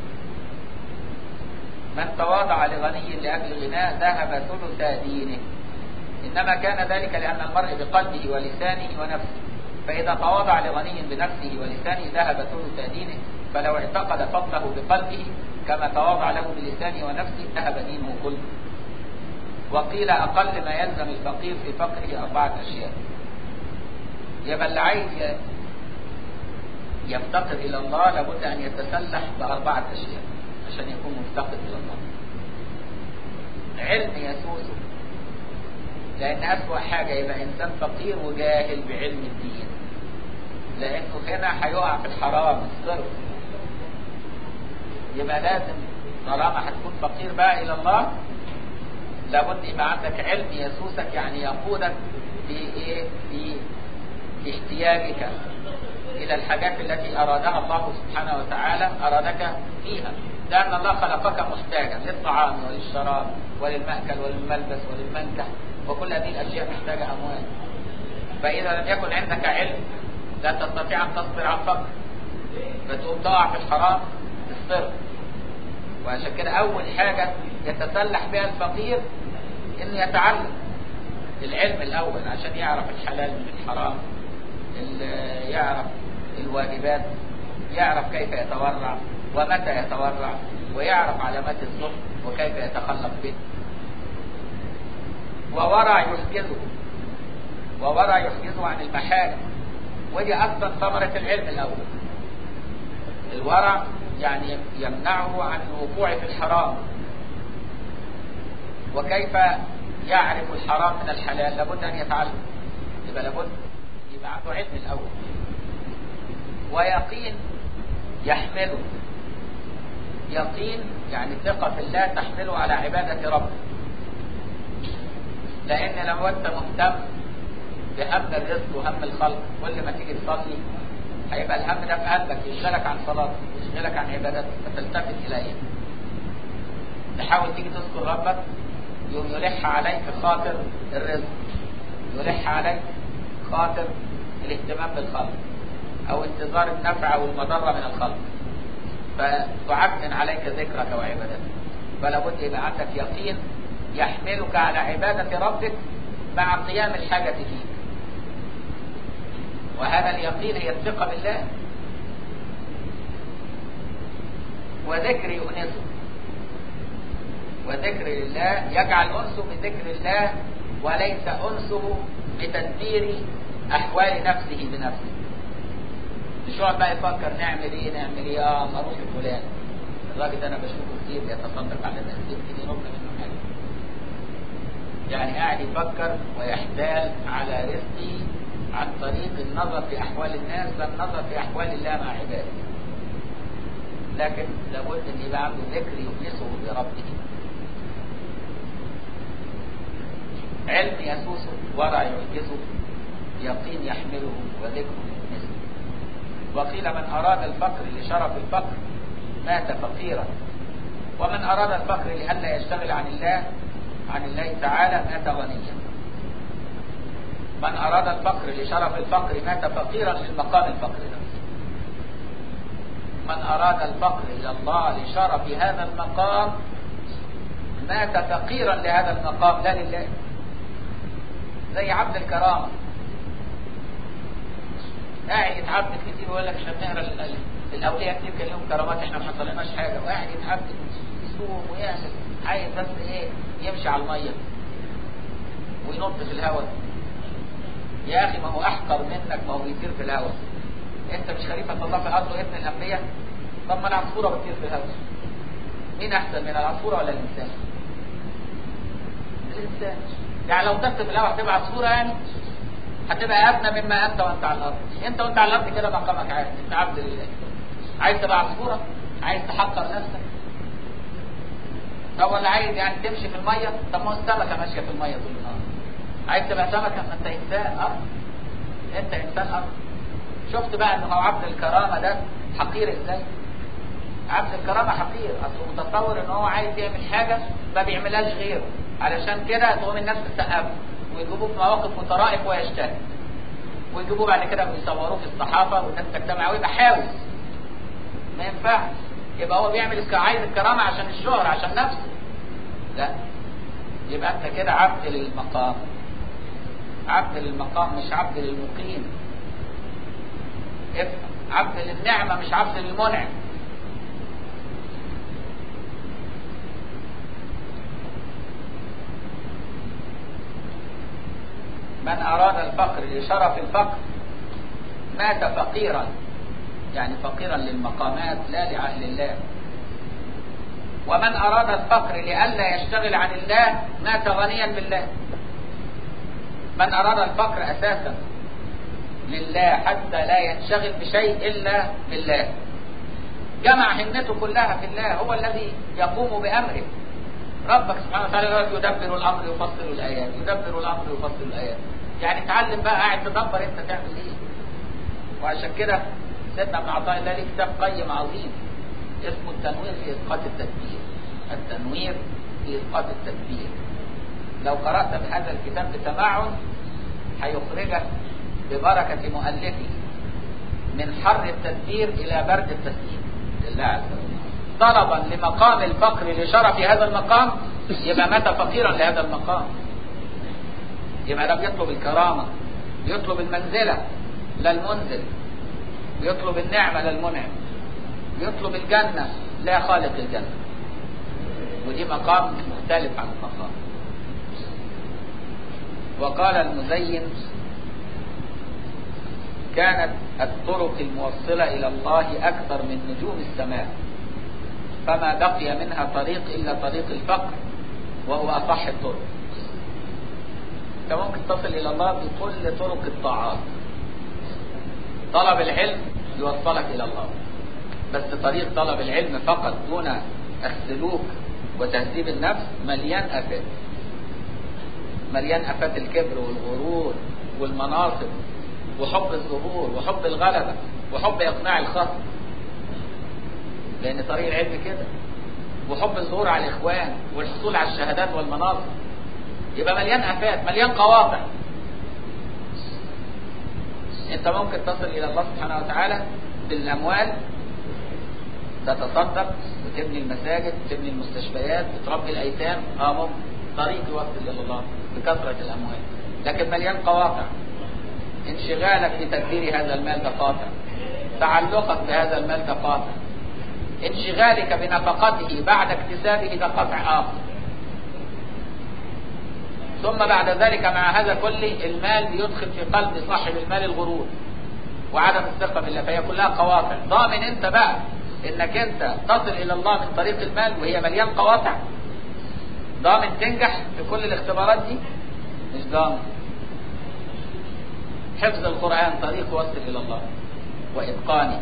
من تواضع لغني لاجل غناه ذهب ثلث دينه انما كان ذلك لان المرء بقلبه ولسانه ونفسه فاذا تواضع لغني بنفسه ولسانه ذهب ثلث دينه فلو اعتقد فضله بقلبه كما تواضع له بلسانه ونفسه ذهب دينه كله وقيل أقل ما يلزم الفقير في فقره أربعة أشياء يبقى اللي عايز يفتقر إلى الله لابد أن يتسلح بأربعة أشياء عشان يكون مفتقر إلى الله علم يسوسه لأن أسوأ حاجة يبقى إنسان فقير وجاهل بعلم الدين لأنه هنا هيقع في الحرام الصرف يبقى لازم طالما هتكون فقير بقى إلى الله لابد يبقى عندك علم يسوسك يعني يقودك في إيه في في احتياجك إلى الحاجات التي أرادها الله سبحانه وتعالى أرادك فيها لأن الله خلقك محتاجا للطعام وللشراب وللمأكل وللملبس وللمنكح وكل هذه الأشياء محتاجة أموال فإذا لم يكن عندك علم لا تستطيع أن تصبر على الفقر فتقوم تقع في الحرام الصرف وعشان كده أول حاجة يتسلح بها الفقير إنه يتعلم العلم الأول عشان يعرف الحلال من الحرام يعرف الواجبات يعرف كيف يتورع ومتى يتورع ويعرف علامات الزهد وكيف يتخلق به وورع يحجزه وورع يحجزه عن المحارم ودي أكثر ثمرة العلم الأول الورع يعني يمنعه عن الوقوع في الحرام وكيف يعرف الحرام من الحلال لابد أن يتعلم يبقى لابد يبقى عنده علم الأول ويقين يحمله يقين يعني ثقة في الله تحمله على عبادة ربه لأن لو أنت مهتم بهم الرزق وهم الخلق كل ما تيجي تصلي هيبقى الهم ده في قلبك يشغلك عن صلاتك يشغلك عن عبادتك فتلتفت إليه تحاول تيجي تذكر ربك يوم يلح عليك خاطر الرزق يلح عليك خاطر الاهتمام بالخلق او انتظار النفع او المضرة من الخلق فتعكن عليك ذكرك وعبادتك فلا بد يبقى عندك يقين يحملك على عبادة ربك مع قيام الحاجة فيك وهذا اليقين هي الثقة بالله وذكر يؤنسه وذكر الله يجعل أنسه بذكر الله وليس أنسه بتدبير أحوال نفسه بنفسه مش يقعد بقى يفكر نعمل ايه نعمل ايه اه اروح لفلان الراجل ده انا بشوفه كتير بيتصدق على الناس يمكن يرد منه حاجه يعني قاعد يفكر ويحتال على رزقه عن طريق النظر في احوال الناس لا النظر في احوال الله مع عباده لكن لابد ان يبقى عنده ذكر يؤنسه بربه علم يسوسه ورع يحجزه يقين يحمله وذكر يؤنسه وقيل من أراد الفقر لشرف الفقر مات فقيرا ومن أراد الفقر لئلا يشتغل عن الله عن الله تعالى مات غنيا من أراد الفقر لشرف الفقر مات فقيرا للمقام الفقر نفسه من أراد الفقر إلى الله لشرف هذا المقام مات فقيرا لهذا المقام لا لله زي عبد الكرامة قاعد يتعبد كتير ويقول لك احنا بنقرا الاولياء كتير كان لهم كرامات احنا ما حصلناش حاجه وقاعد يتعبد يصوم ويعمل عايز بس ايه يمشي على الميه وينط في الهواء يا اخي ما هو احقر منك ما هو بيطير في الهواء انت مش خليفه الله في الارض وابن الانبياء طب ما العصفوره بتطير في الهواء مين احسن من العصفوره ولا الانسان؟ الانسان يعني لو طرت في الهواء هتبقى عصفوره يعني هتبقى ادنى مما انت وانت على الارض انت وانت على الارض كده مقامك عادي انت عبد لله عايز تبقى عصفوره عايز تحقر نفسك طب ولا عايز يعني تمشي في الميه طب ما هو السمكه ماشيه في الميه طول النهار عايز تبقى سمكه ما انت انسان ارض انت انسان ارض شفت بقى ان هو عبد الكرامه ده حقير ازاي عبد الكرامه حقير اصله متصور ان هو عايز يعمل حاجه ما بيعملهاش غيره علشان كده تقوم الناس تسقف ويجيبوه في مواقف مترائف ويشتهي ويجيبوه بعد كده ويصوروه في الصحافه والناس تجتمع ويبقى حاوس ما ينفعش يبقى هو بيعمل عايز الكرامه عشان الشهرة عشان نفسه لا يبقى انت كده عبد للمقام عبد للمقام مش عبد للمقيم افهم عبد للنعمة مش عبد للمنعم من أراد الفقر لشرف الفقر مات فقيرا يعني فقيرا للمقامات لا لعقل الله ومن أراد الفقر لئلا يشتغل عن الله مات غنيا بالله من أراد الفقر أساسا لله حتى لا ينشغل بشيء إلا بالله جمع همته كلها في الله هو الذي يقوم بأمره ربك سبحانه وتعالى يدبر الأمر يفصل الآيات يدبر الأمر يفصل الآيات يعني تعلم بقى قاعد تدبر أنت تعمل إيه وعشان كده سيدنا ابن عطاء الله ليه كتاب قيم عظيم اسمه التنوير في إسقاط التدبير التنوير في إسقاط التدبير لو قرأت بهذا الكتاب بتمعن هيخرجك ببركة مؤلفه من حر التدبير إلى برد التسليم لله عز وجل طلبا لمقام الفقر لشرف هذا المقام يبقى مات فقيرا لهذا المقام يبقى ده بيطلب الكرامة بيطلب المنزلة لا المنزل بيطلب النعمة لا المنعم بيطلب الجنة لا خالق الجنة ودي مقام مختلف عن المقام وقال المزين كانت الطرق الموصلة إلى الله أكثر من نجوم السماء فما بقي منها طريق إلا طريق الفقر وهو أصح الطرق أنت ممكن تصل إلى الله بكل طرق الطاعات طلب العلم يوصلك إلى الله بس طريق طلب العلم فقط دون السلوك وتهذيب النفس مليان آفات مليان آفات الكبر والغرور والمناصب وحب الظهور وحب الغلبة وحب إقناع الخصم لأن طريق العلم كده وحب الظهور على الإخوان والحصول على الشهادات والمناصب يبقى مليان آفات مليان قواطع أنت ممكن تصل إلى الله سبحانه وتعالى بالأموال تتصدق وتبني المساجد وتبني المستشفيات وتربي الأيتام اه ممكن طريق يوصل إلى الله بكثرة الأموال لكن مليان قواطع انشغالك بتدبير هذا المال ده قاطع تعلقك بهذا المال ده قاطع انشغالك بنفقته بعد اكتسابه ده قطع آخر ثم بعد ذلك مع هذا كله المال بيدخل في قلب صاحب المال الغرور وعدم الثقة بالله فهي كلها قواطع ضامن انت بقى انك انت تصل الى الله من طريق المال وهي مليان قواطع ضامن تنجح في كل الاختبارات دي مش ضامن حفظ القرآن طريق يوصل إلى الله وإتقانه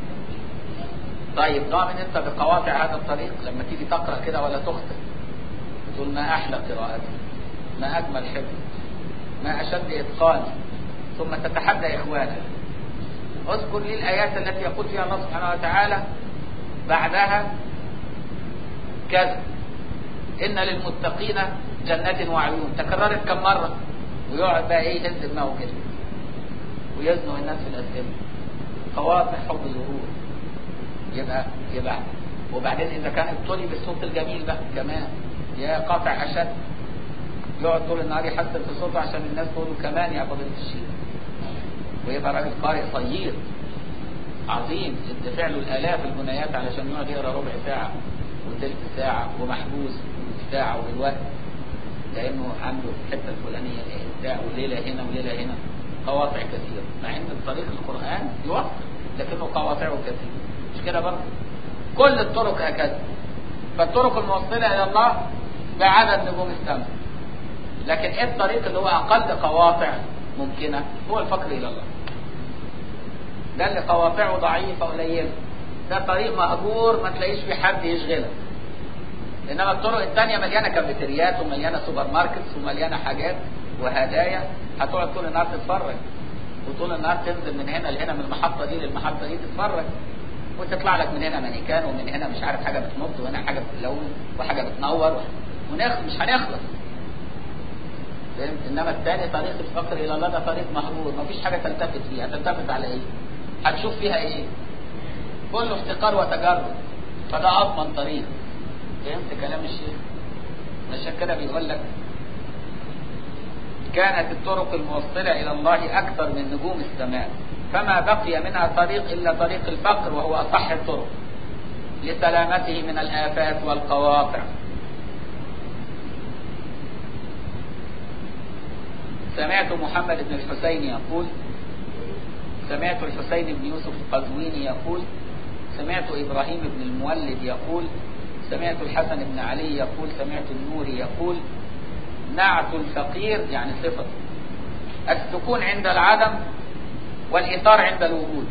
طيب ضامن أنت بقواطع هذا الطريق لما تيجي تقرأ كده ولا تخطئ تقول ما أحلى قراءتي ما أجمل حفظ ما أشد إتقاني ثم تتحدى إخوانك اذكر لي الآيات التي يقول فيها الله سبحانه وتعالى بعدها كذا إن للمتقين جنات وعيون تكررت كم مرة ويقعد بقى ايه يهز دماغه كده ويزنق الناس في الأسئلة قواطع حب الظهور يبقى يبقى وبعدين إذا كان ابتلي بالصوت الجميل بقى كمان يا قاطع أشد يقعد طول النهار يحسن في صوته عشان الناس تقولوا كمان يا فضيلة الشيخ ويبقى راجل قارئ صيير عظيم يدفع له الآلاف الجنيات علشان يقعد يقرا ربع ساعة وثلث ساعة ومحبوس ساعة والوقت لأنه عنده الحتة الفلانية بتاع وليلة هنا وليلة هنا قواطع كثيرة مع ان طريق القرآن يوفق لكنه قواطعه كثيرة مش كده برضه كل الطرق هكذا فالطرق الموصلة إلى الله بعدد نجوم السماء لكن ايه الطريق اللي هو أقل قواطع ممكنة هو الفقر إلى الله ده اللي قواطعه ضعيفة قليلة ده طريق مهجور ما تلاقيش فيه حد يشغلك انما الطرق الثانيه مليانه كافيتريات ومليانه سوبر ماركتس ومليانه حاجات وهدايا هتقعد طول النهار تتفرج وطول النهار تنزل من هنا لهنا من المحطه دي للمحطه دي تتفرج وتطلع لك من هنا مانيكان ومن هنا مش عارف حاجه بتنط وهنا حاجه بتلون وحاجه بتنور ونخ مش هنخلص فهمت انما الثاني طريق الفقر الى الله ده طريق مهجور مفيش حاجه تلتفت فيها تلتفت على ايه هتشوف فيها ايه كله افتقار وتجرد فده اضمن طريق فهمت كلام الشيخ عشان كده بيقول لك كانت الطرق الموصلة إلى الله أكثر من نجوم السماء فما بقي منها طريق إلا طريق الفقر وهو أصح الطرق لسلامته من الآفات والقواطع سمعت محمد بن الحسين يقول سمعت الحسين بن يوسف القزويني يقول سمعت إبراهيم بن المولد يقول سمعت الحسن بن علي يقول سمعت النوري يقول نعت الفقير يعني صفة السكون عند العدم والإطار عند الوجود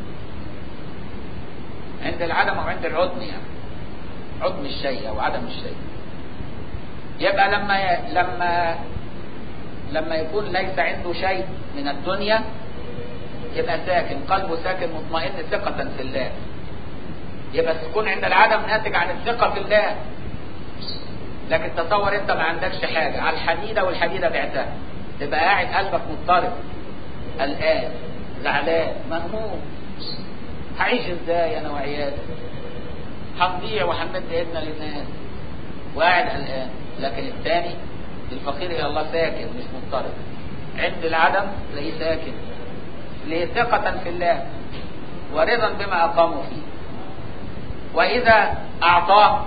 عند العدم أو عند العدم يعني عدم الشيء أو عدم الشيء يبقى لما ي... لما لما يكون ليس عنده شيء من الدنيا يبقى ساكن قلبه ساكن مطمئن ثقة في الله يبقى السكون عند العدم ناتج عن الثقة في الله لكن تصور انت ما عندكش حاجة على الحديدة والحديدة بعتها تبقى قاعد قلبك مضطرب قلقان زعلان مهموم هعيش ازاي انا وعيالي هنضيع وهنمد ايدنا للناس وقاعد قلقان لكن الثاني الفقير الى الله ساكن مش مضطرب عند العدم تلاقيه ساكن ليه ثقة في الله ورضا بما أقاموا فيه وإذا أعطاه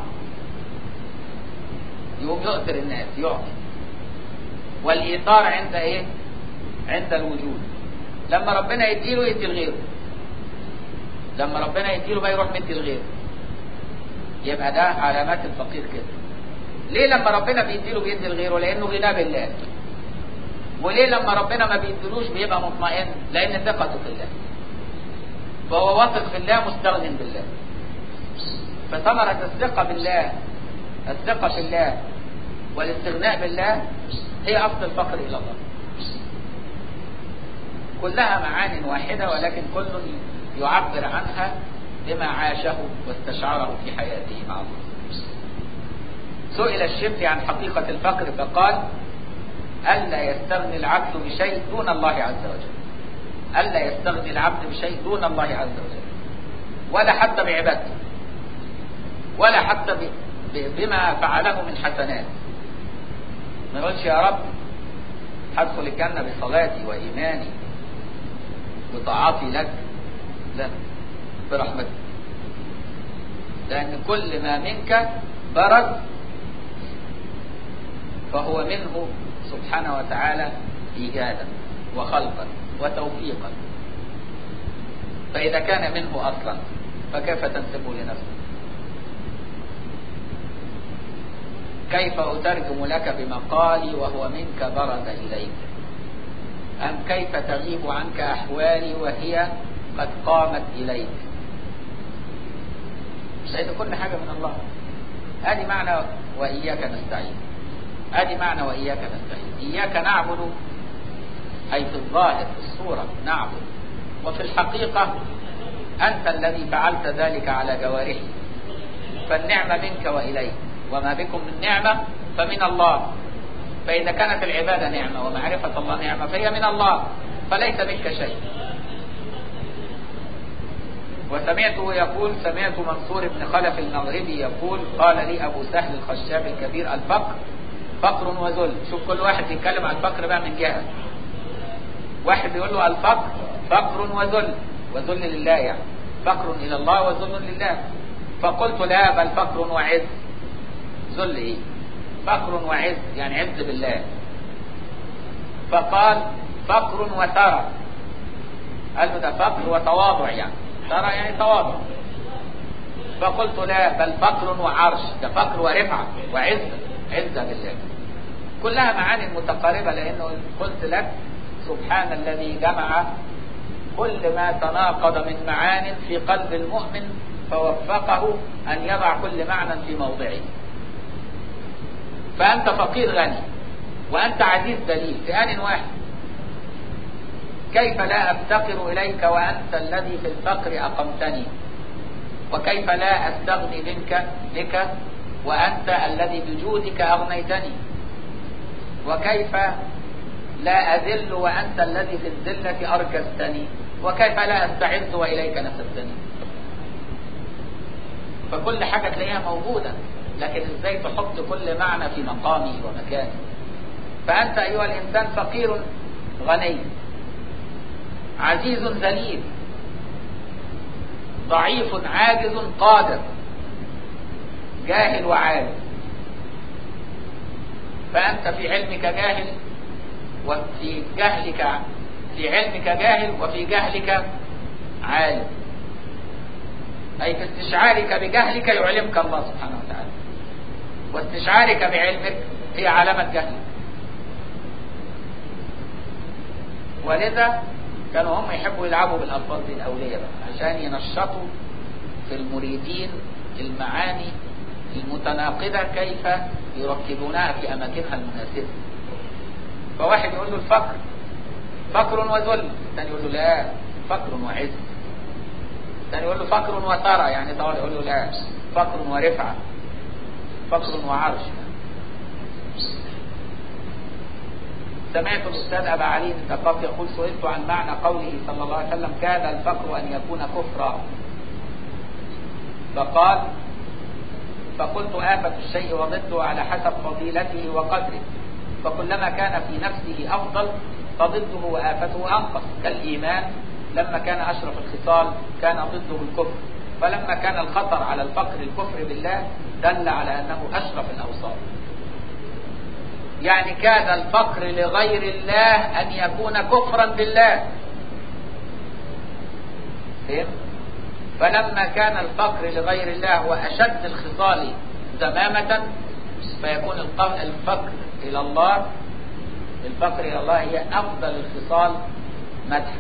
يقوم يؤثر الناس يعطي والإيثار عند إيه؟ عند الوجود لما ربنا يديله يدي لغيره لما ربنا يديله بقى يروح مدي لغيره يبقى ده علامات الفقير كده ليه لما ربنا بيديله بيدي لغيره لأنه غنى بالله وليه لما ربنا ما بيديلوش بيبقى مطمئن لأن ثقته في الله فهو واثق في الله مستغن بالله فثمرة الثقة بالله الثقة في الله والاستغناء بالله هي أصل الفقر إلى الله كلها معان واحدة ولكن كل يعبر عنها بما عاشه واستشعره في حياته مع الله سئل الشبلي عن حقيقة الفقر فقال ألا يستغني العبد بشيء دون الله عز وجل ألا يستغني العبد بشيء دون الله عز وجل ولا حتى بعبادته ولا حتى بما فعله من حسنات ما يقولش يا رب هدخل الجنة بصلاتي وإيماني وطاعتي لك لا برحمتك لأن كل ما منك برد فهو منه سبحانه وتعالى إيجادا وخلقا وتوفيقا فإذا كان منه أصلا فكيف تنسبه لنفسه كيف أترجم لك بمقالي وهو منك برد إليك أم كيف تغيب عنك أحوالي وهي قد قامت إليك لأن كل حاجة من الله هذه معنى وإياك نستعين هذه معنى وإياك نستعين إياك نعبد أي في الظاهر في الصورة نعبد وفي الحقيقة أنت الذي فعلت ذلك على جوارحي فالنعمة منك وإليك وما بكم من نعمة فمن الله فإذا كانت العبادة نعمة ومعرفة الله نعمة فهي من الله فليس منك شيء وسمعته يقول سمعت منصور بن خلف المغربي يقول قال لي أبو سهل الخشاب الكبير الفقر فقر وذل شوف كل واحد يتكلم عن الفقر بقى من جهة واحد يقول له الفقر فقر وذل وذل لله يعني فقر إلى الله وذل لله فقلت لا بل فقر وعز ذل ايه فقر وعز يعني عز بالله فقال فقر وثرى قال له ده فقر وتواضع يعني ثرى يعني تواضع فقلت لا بل فقر وعرش ده فقر ورفعة وعزة عزة بالله كلها معاني متقاربة لأنه قلت لك سبحان الذي جمع كل ما تناقض من معان في قلب المؤمن فوفقه أن يضع كل معنى في موضعه فأنت فقير غني وأنت عزيز دليل في آن واحد كيف لا أفتقر إليك وأنت الذي في الفقر أقمتني وكيف لا أستغني منك بك وأنت الذي بجودك أغنيتني وكيف لا أذل وأنت الذي في الذلة أركستني وكيف لا أستعز وإليك نسبتني فكل حاجة تلاقيها موجودة لكن ازاي تحط كل معنى في مقامه ومكانه فأنت أيها الإنسان فقير غني عزيز ذليل ضعيف عاجز قادر جاهل وعالم فأنت في علمك جاهل وفي جهلك في علمك جاهل وفي جهلك عالم أي في استشعارك بجهلك يعلمك الله سبحانه وتعالى واستشعارك بعلمك هي علامة جهلك ولذا كانوا هم يحبوا يلعبوا بالألفاظ دي الأولية بقى عشان ينشطوا في المريدين المعاني المتناقضة كيف يركبونها في أماكنها المناسبة فواحد يقول له الفقر فقر وذل الثاني يقول له لا فقر وعز الثاني يقول له فقر وثرى يعني طبعا يقول له لا فقر ورفعة فقر وعرش سمعت الأستاذ أبا علي الثقافي يقول سئلت عن معنى قوله صلى الله عليه وسلم كاد الفقر أن يكون كفرا فقال فقلت آفة الشيء وضده على حسب فضيلته وقدره فكلما كان في نفسه أفضل فضده وآفته أنقص كالإيمان لما كان أشرف الخصال كان ضده الكفر فلما كان الخطر على الفقر الكفر بالله دل على أنه أشرف الأوصاف يعني كاد الفقر لغير الله أن يكون كفرا بالله فهم؟ فلما كان الفقر لغير الله هو أشد الخصال زمامة فيكون الفقر إلى الله الفقر إلى الله هي أفضل الخصال مدحا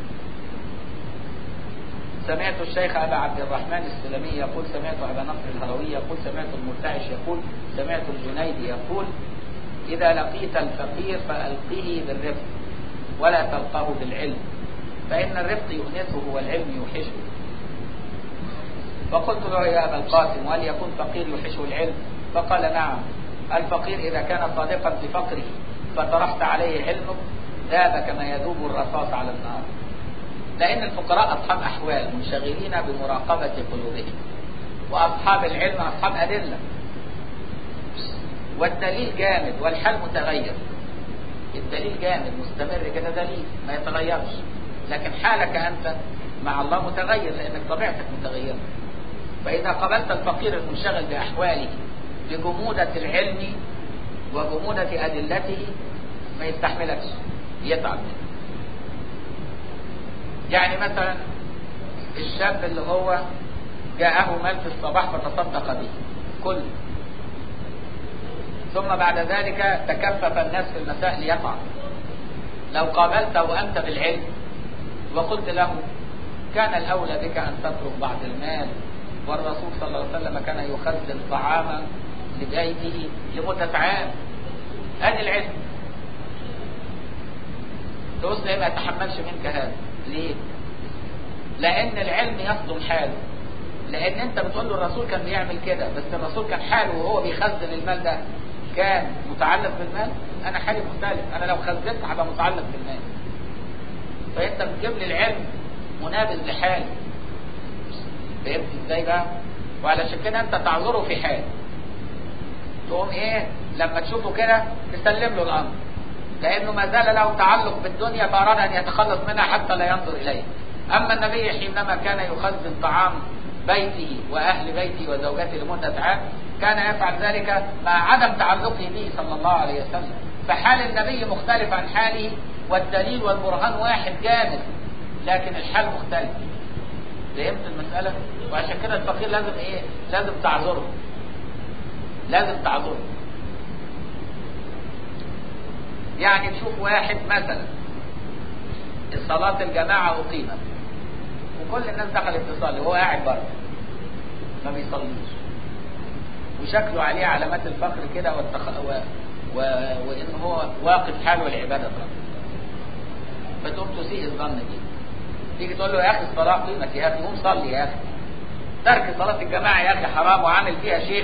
سمعت الشيخ أبا عبد الرحمن السلمي يقول سمعت أبا نصر الهروي يقول سمعت المرتعش يقول سمعت الجنيدي يقول إذا لقيت الفقير فألقه بالرفق ولا تلقه بالعلم فإن الرفق يؤنسه والعلم يوحشه فقلت له يا أبا القاسم وهل يكون فقير يوحشه العلم فقال نعم الفقير إذا كان صادقا في فقره فطرحت عليه علمك ذاب كما يذوب الرصاص على النار لأن الفقراء أصحاب أحوال منشغلين بمراقبة قلوبهم وأصحاب العلم أصحاب أدلة والدليل جامد والحال متغير الدليل جامد مستمر كده دليل ما يتغيرش لكن حالك أنت مع الله متغير لأنك طبيعتك متغيرة فإذا قبلت الفقير المنشغل بأحواله بجمودة العلم وجمودة أدلته ما يستحملكش يتعب منك يعني مثلا الشاب اللي هو جاءه مال في الصباح فتصدق به كله ثم بعد ذلك تكفف الناس في المساء ليطعم لو قابلته أنت بالعلم وقلت له كان الأولى بك أن تترك بعض المال والرسول صلى الله عليه وسلم كان يخزن طعاما لبيته لمدة عام هذا العلم تقول ليه ما يتحملش منك هذا ليه لأن العلم يصدم حاله لأن أنت بتقول له الرسول كان بيعمل كده بس الرسول كان حاله وهو بيخزن المال ده كان متعلق بالمال أنا حالي مختلف أنا لو خزنت هبقى متعلق بالمال فأنت بتجيب لي العلم منابذ لحالي فهمت ازاي بقى وعلشان كده انت تعذره في حال تقوم ايه لما تشوفه كده تسلم له الامر لانه ما زال له تعلق بالدنيا فاراد ان يتخلص منها حتى لا ينظر اليه اما النبي حينما كان يخزن طعام بيته واهل بيته وزوجته لمده عام كان يفعل ذلك مع عدم تعلقه به صلى الله عليه وسلم فحال النبي مختلف عن حاله والدليل والبرهان واحد جامد لكن الحال مختلف فهمت المسألة وعشان كده الفقير لازم ايه لازم تعذره لازم تعذره يعني تشوف واحد مثلا الصلاة الجماعة أقيمت وكل الناس دخلت تصلي وهو قاعد بره ما بيصليش وشكله عليه علامات الفقر كده والتخ... و... و... وإن هو واقف حاله العبادة رب فتقوم تسيء الظن دي تيجي تقول له يا اخي الصلاه قيمه يا اخي قوم صلي يا اخي ترك صلاه الجماعه يا اخي حرام وعامل فيها شيخ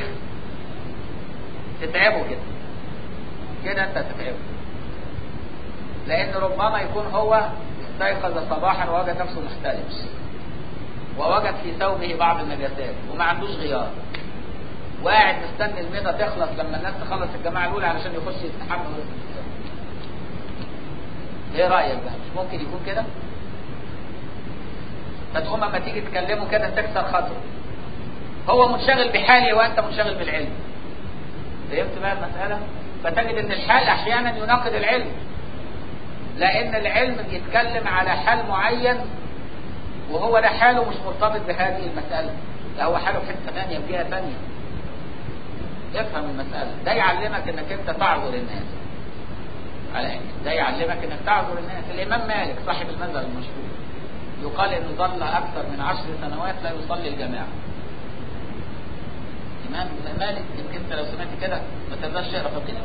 تتعبه كده كده انت تتعبه لان ربما يكون هو استيقظ صباحا ووجد نفسه محتلم ووجد في ثوبه بعض النجاسات وما عندوش غيار وقاعد مستني الميضه تخلص لما الناس تخلص الجماعه الاولى علشان يخش يستحمى ويغسل ايه رايك بقى مش ممكن يكون كده فتقوم اما تيجي تكلمه كده تكسر خاطره هو منشغل بحاله وانت منشغل بالعلم فهمت بقى المسألة فتجد ان الحال احيانا يناقض العلم لان العلم بيتكلم على حال معين وهو ده حاله مش مرتبط بهذه المسألة ده هو حاله في حتة ثانية في جهة ثانية افهم المسألة ده يعلمك انك انت تعذر الناس على إيه؟ ده يعلمك انك تعذر الناس الامام مالك صاحب المذهب المشهور يقال انه ظل اكثر من عشر سنوات لا يصلي الجماعة امام مالك يمكن انت لو سمعت كده ما تقدرش تقرا فقه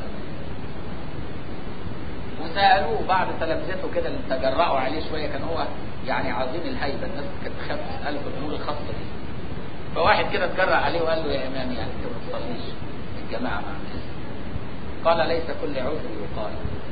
وسالوه بعض تلامذته كده اللي تجرأوا عليه شويه كان هو يعني عظيم الهيبه الناس كانت تخاف تساله في الامور الخاصه دي فواحد كده اتجرأ عليه وقال له يا امام يعني انت ما تصليش الجماعه مع الناس قال ليس كل عذر يقال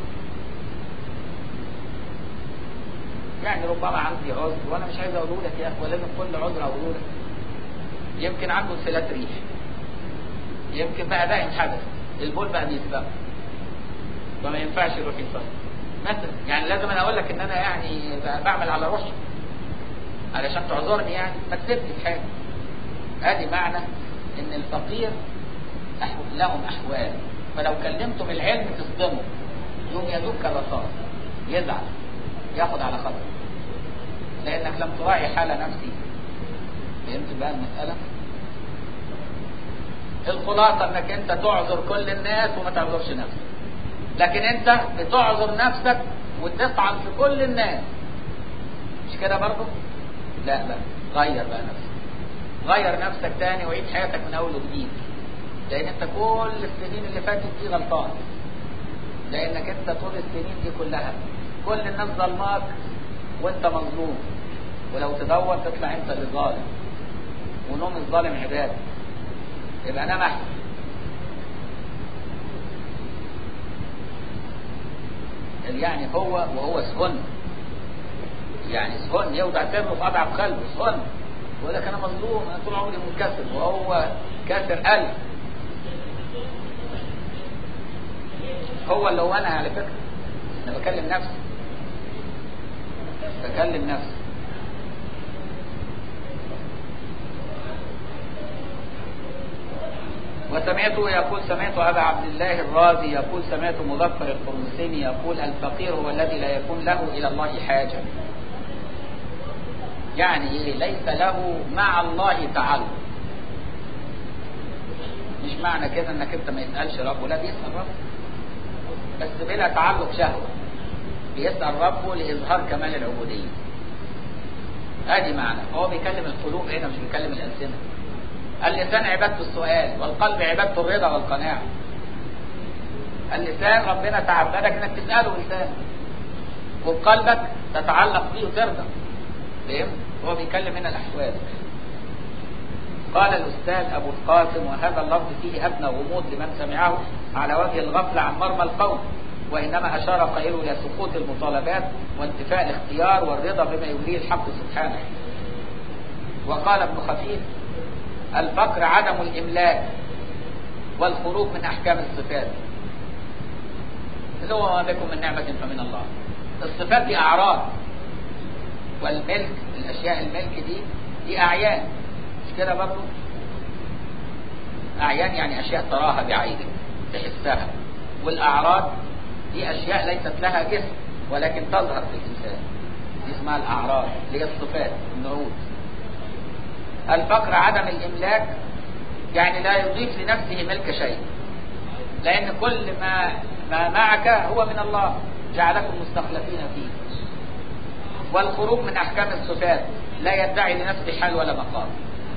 يعني ربما عندي عذر وانا مش عايز اقوله لك يا اخي ولازم كل عذر اقوله لك يمكن عنده انفلات ريح يمكن بقى ده حدث البول بقى بيسبق فما ينفعش يروح يصلي مثلا يعني لازم انا اقول لك ان انا يعني بعمل على روحي علشان تعذرني يعني ما تسيبني في حاجه ادي معنى ان الفقير لهم احوال فلو كلمتم العلم تصدموا يوم يدوب كالرصاص يزعل ياخد على خطر لانك لم تراعي حال نفسي فهمت بقى المساله الخلاصة انك انت تعذر كل الناس وما تعذرش نفسك لكن انت بتعذر نفسك وتطعن في كل الناس مش كده برضه لا لا غير بقى نفسك غير نفسك تاني وعيد حياتك من اول وجديد لان انت كل السنين اللي فاتت دي غلطان لانك انت طول السنين دي كلها كل الناس ظلماك وانت مظلوم ولو تدور تطلع انت اللي ظالم ونوم الظالم عباده يبقى نام احسن يعني هو وهو سهن يعني سهن يوضع سره في اضعف قلبه سهن يقول لك انا مظلوم انا طول عمري منكسر وهو كاسر قلب هو اللي هو انا على فكره انا بكلم نفسي بكلم نفسي وسمعته يقول سمعت أبا عبد الله الرازي يقول سمعت مظفر القرمسيني يقول الفقير هو الذي لا يكون له إلى الله حاجة يعني إيه ليس له مع الله تعلق مش معنى كده انك انت ما يسألش ربه لا بيسأل ربه بس بلا تعلق شهوة بيسأل ربه لإظهار كمال العبودية ادي معنى هو بيكلم القلوب هنا مش بيكلم الألسنة اللسان عبادة السؤال والقلب عبادة الرضا والقناعة اللسان ربنا تعبدك انك تسأله لسان وبقلبك تتعلق به وترضى فهم؟ هو بيكلم هنا الأحوال قال الأستاذ أبو القاسم وهذا اللفظ فيه أدنى غموض لمن سمعه على وجه الغفلة عن مرمى القول وإنما أشار قائله إلى سقوط المطالبات وانتفاء الاختيار والرضا بما يريه الحق سبحانه وقال ابن خفيف الفقر عدم الإملاك والخروج من أحكام الصفات اللي هو ما بكم من نعمة فمن الله الصفات دي أعراض والملك الأشياء الملك دي دي أعيان مش كده برضه أعيان يعني أشياء تراها بعينك تحسها والأعراض دي أشياء ليست لها جسم ولكن تظهر في الإنسان دي اسمها الأعراض اللي هي الصفات النعود الفقر عدم الإملاك يعني لا يضيف لنفسه ملك شيء لأن كل ما ما معك هو من الله جعلكم مستخلفين فيه والخروج من أحكام الصفات لا يدعي لنفسه حال ولا مقام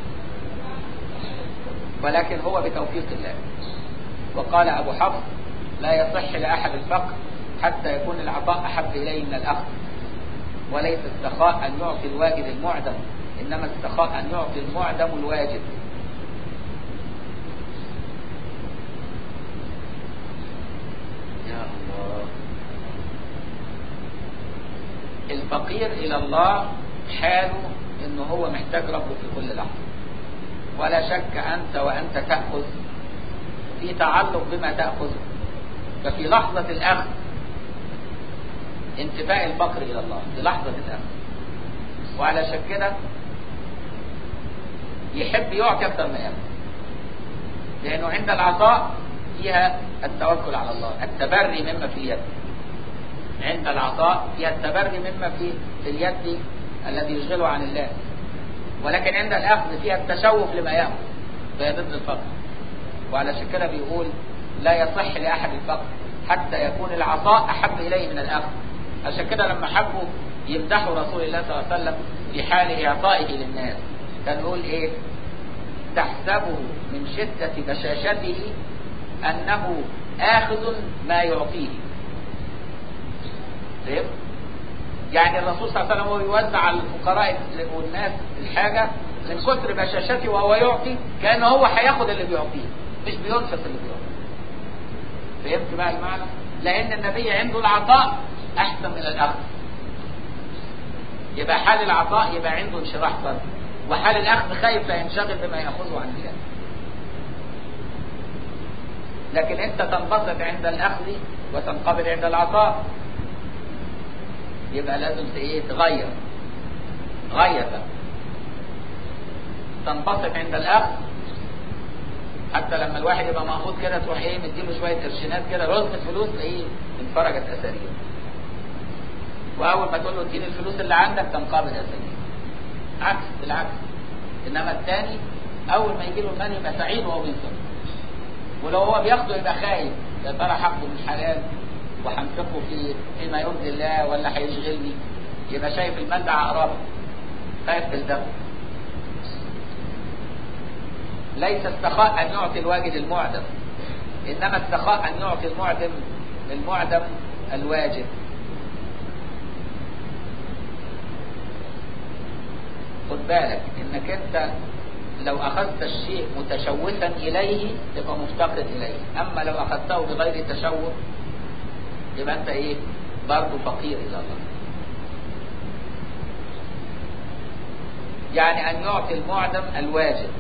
ولكن هو بتوفيق الله وقال أبو حفص لا يصح لأحد الفقر حتى يكون العطاء أحب إليه من الأخذ وليس السخاء أن يعطي الواجد المعدم إنما السخاء أن يعطي المعدم الواجب يا الله الفقير إلى الله حاله إنه هو محتاج ربه في كل لحظة ولا شك أنت وأنت تأخذ في تعلق بما تأخذه ففي لحظة الأخذ انتفاء الفقر إلى الله في لحظة الأخذ وعلشان كده يحب يعطي اكتر ما ياخد لانه عند العطاء فيها التوكل على الله التبري مما في اليد عند العطاء فيها التبري مما في في اليد الذي يشغله عن الله ولكن عند الاخذ فيها التشوف لما ياخذ فهي ضد الفقر وعلشان كده بيقول لا يصح لاحد الفقر حتى يكون العطاء احب اليه من الاخذ عشان كده لما حبوا يمدحوا رسول الله صلى الله عليه وسلم في حال اعطائه للناس كان يقول ايه تحسبه من شدة بشاشته انه اخذ ما يعطيه فهمت؟ يعني الرسول صلى الله عليه وسلم وهو يوزع على الفقراء والناس الحاجة من كثر بشاشته وهو يعطي كأنه هو هياخد اللي بيعطيه مش بينفق اللي بيعطيه فهمت بقى المعنى؟ لأن النبي عنده العطاء أحسن من الأخذ يبقى حال العطاء يبقى عنده انشراح صدر وحال الأخذ خايف لا ينشغل بما يأخذه عن الله لكن أنت تنبسط عند الأخذ وتنقبل عند العطاء يبقى لازم ايه تغير غير بقى تنبسط عند الاخذ حتى لما الواحد يبقى مأخوذ كده تروح ايه مديله شويه قرشينات كده رزمه فلوس تلاقيه انفرجت اسارير واول ما تقول له اديني الفلوس اللي عندك تنقابل اسارير عكس بالعكس انما الثاني اول ما يجي له المال يبقى سعيد وهو بينفق ولو هو بياخده يبقى خايف يا ترى حقه من حلال وهنفقه في فيما يرضي الله ولا هيشغلني يبقى شايف المال ده عقرب خايف بالدم ليس السخاء ان يعطي الواجد المعدم انما السخاء ان يعطي المعدم المعدم الواجب خد بالك انك انت لو اخذت الشيء متشوفا اليه تبقى مفتقر اليه اما لو اخذته بغير تشوف يبقى انت ايه برضه فقير الى الله يعني ان يعطي المعدم الواجب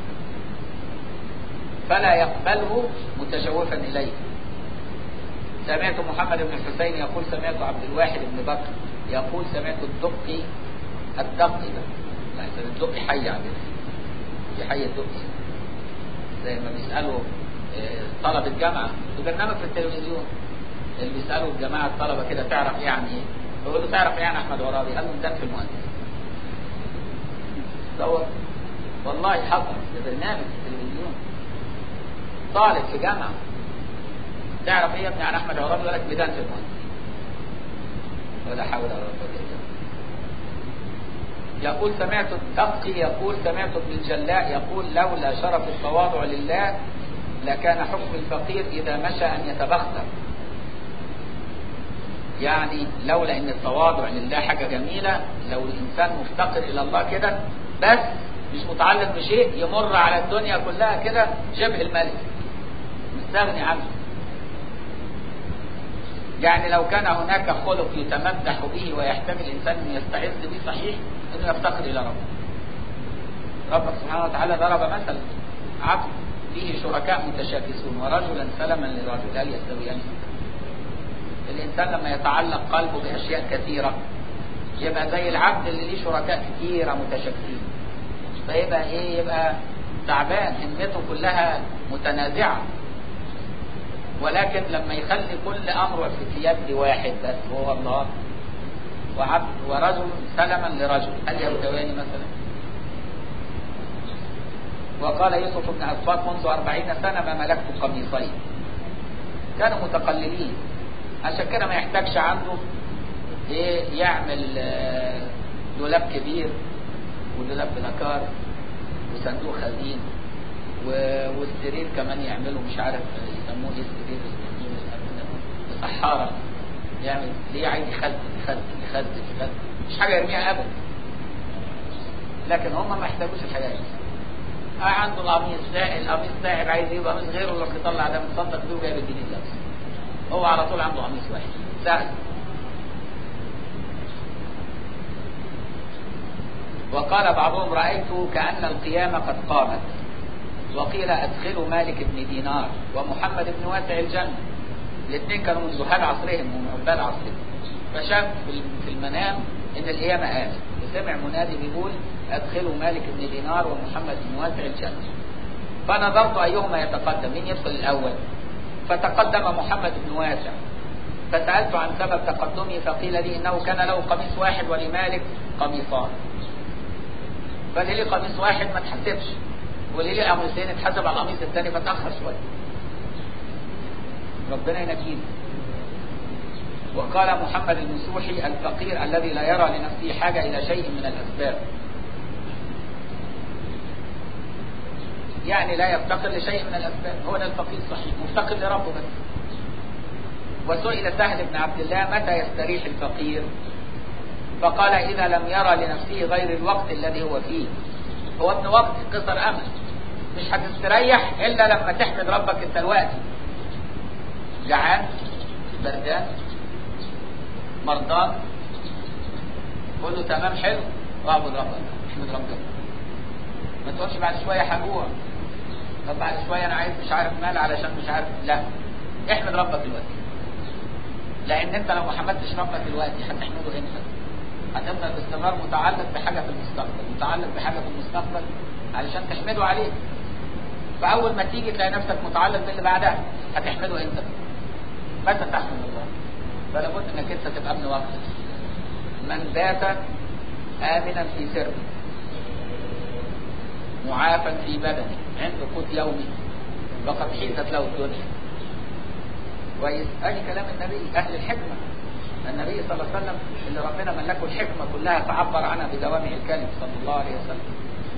فلا يقبله متشوفا اليه سمعت محمد بن الحسين يقول سمعت عبد الواحد بن بكر يقول سمعت الدقي الدقي ده لحسن الدقي حي عندنا في حي الدقي زي ما بيسألوا طلبة الجامعة في برنامج في التلفزيون اللي بيسالوا الجماعه الطلبه كده تعرف ايه عن ايه؟ بيقول له تعرف ايه عن احمد عرابي؟ قال له ده في المهندس. تصور والله حصل في برنامج في التلفزيون طالب في جامعه تعرف ايه يا ابني عن احمد عرابي؟ يقول لك ميدان في المهندس. ولا حول ولا قوه الا بالله. يقول سمعت التقي يقول سمعت ابن الجلاء يقول لولا شرف التواضع لله لكان حكم الفقير اذا مشى ان يتبختر يعني لولا ان التواضع لله حاجه جميله لو الانسان مفتقر الى الله كده بس مش متعلق بشيء يمر على الدنيا كلها كده شبه الملك مستغني عنه يعني لو كان هناك خلق يتمدح به ويحتمل الانسان ان يستعز به صحيح انه يفتقر الى ربه ربك سبحانه وتعالى ضرب مثلا عبد فيه شركاء متشاكسون ورجلا سلما لرجل هل يستويان الإنسان لما يتعلق قلبه بأشياء كثيرة يبقى زي العبد اللي ليه شركاء كثيرة متشابهين فيبقى إيه يبقى تعبان همته كلها متنازعة ولكن لما يخلي كل أمره في يد واحد بس وهو الله وعبد ورجل سلما لرجل هل يستويان مثلا؟ وقال يوسف بن أسباط منذ أربعين سنة ما ملكت قميصين كانوا متقللين عشان كده ما يحتاجش عنده ايه يعمل دولاب كبير ودولاب بنكار وصندوق خزين والسرير كمان يعمله مش عارف يسموه ايه السرير صحارة يعمل ليه عايز يخزن يخزن يخزن يخزن مش حاجة يرميها ابدا لكن هم ما يحتاجوش الحاجات دي عنده القميص القميص تعب عايز يجيب قميص غيره يروح يطلع ده متصدق بيه وجايب الجديد لابسه هو على طول عنده قميص واحد سهل وقال بعضهم رأيت كأن القيامة قد قامت وقيل أدخلوا مالك بن دينار ومحمد بن واسع الجنة الاثنين كانوا من زهاد عصرهم ومن عباد عصرهم فشاف في المنام ان القيامة قامت سمع منادي بيقول ادخلوا مالك بن دينار ومحمد بن واسع الجنة فنظرت أيهما يتقدم مين يدخل الأول فتقدم محمد بن واسع فسألت عن سبب تقدمي فقيل لي إنه كان له قميص واحد ولمالك قميصان فاللي لي قميص واحد ما تحسبش واللي لي قميصين اتحسب على القميص الثاني فتأخر شوية ربنا ينجينا وقال محمد المسوحي الفقير الذي لا يرى لنفسه حاجة إلى شيء من الأسباب يعني لا يفتقر لشيء من الأسباب هو ده الفقير صحيح مفتقر لربه بس وسئل سهل بن عبد الله متى يستريح الفقير فقال إذا لم يرى لنفسه غير الوقت الذي هو فيه هو ابن وقت قصر أمل مش هتستريح إلا لما تحمد ربك انت الوقت جعان بردان مرضان قول له تمام حلو واعبد ربك احمد ربك ما تقولش بعد شويه هجوع طب بعد شويه انا عايز مش عارف مال علشان مش عارف لا احمد ربك دلوقتي لان انت لو ما حمدتش ربك دلوقتي هتحمده امتى هتفضل باستمرار متعلق بحاجه في المستقبل متعلق بحاجه في المستقبل علشان تحمده عليه فاول ما تيجي تلاقي نفسك متعلق باللي بعدها هتحمده امتى متى تحمد الله فلا بد انك انت تبقى ابن وقت من بات امنا في سره معافا في بدنه عند قوت يومه فقد حيزت له الدنيا كويس ادي كلام النبي اهل الحكمه النبي صلى الله عليه وسلم اللي ربنا ملكه الحكمه كلها فعبر عنها بجوامع الكلم صلى الله عليه وسلم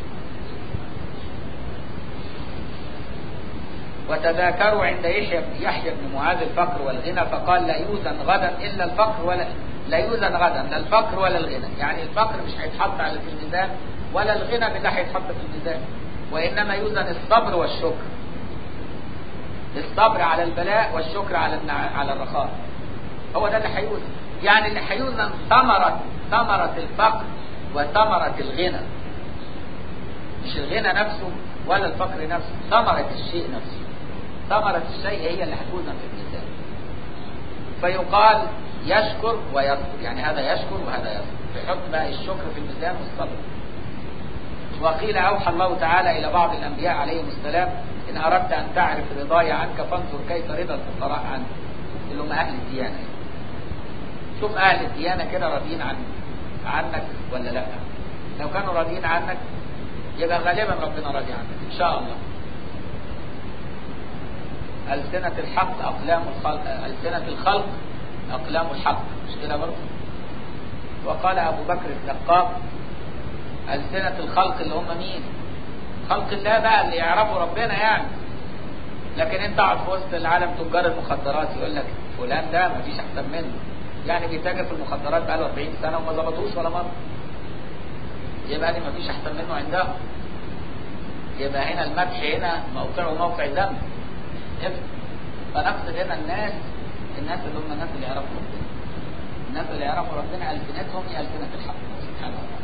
وتذاكروا عند يحيى يحيى بن معاذ الفقر والغنى فقال لا يوزن غدا الا الفقر ولا لا يوزن غدا لا الفقر ولا الغنى يعني الفقر مش هيتحط على في الميزان ولا الغنى بالله هيتحط في الميزان وانما يوزن الصبر والشكر الصبر على البلاء والشكر على النع... على الرخاء هو ده اللي هيوزن يعني اللي هيوزن ثمرة ثمرة الفقر وثمرة الغنى مش الغنى نفسه ولا الفقر نفسه ثمرة الشيء نفسه ثمرة الشيء هي اللي هتوزن في الميزان فيقال يشكر ويصبر يعني هذا يشكر وهذا يصبر يحط بقى الشكر في الميزان والصبر وقيل أوحى الله تعالى إلى بعض الأنبياء عليهم السلام إن أردت أن تعرف رضاي عنك فانظر كيف رضا الفقراء عنك اللي هم أهل الديانة شوف أهل الديانة كده راضيين عن عنك ولا لا لو كانوا راضيين عنك يبقى غالبا ربنا راضي عنك إن شاء الله ألسنة الحق أقلام الخلق ألسنة الخلق أقلام الحق مش كده برضه وقال أبو بكر الدقاق ألسنة الخلق اللي هم مين خلق الله بقى اللي يعرفوا ربنا يعني لكن انت قاعد في وسط العالم تجار المخدرات يقول لك فلان ده مفيش احسن منه يعني بيتاجر في المخدرات بقاله 40 سنه وما ظبطوش ولا مره يبقى دي مفيش احسن منه عندهم يبقى هنا المدح هنا موقعه موقع ذنب فنقصد هنا الناس الناس اللي هم الناس اللي يعرفوا ربنا الناس اللي يعرفوا ربنا ألسنتهم هي ألسنة الحق سبحانه وتعالى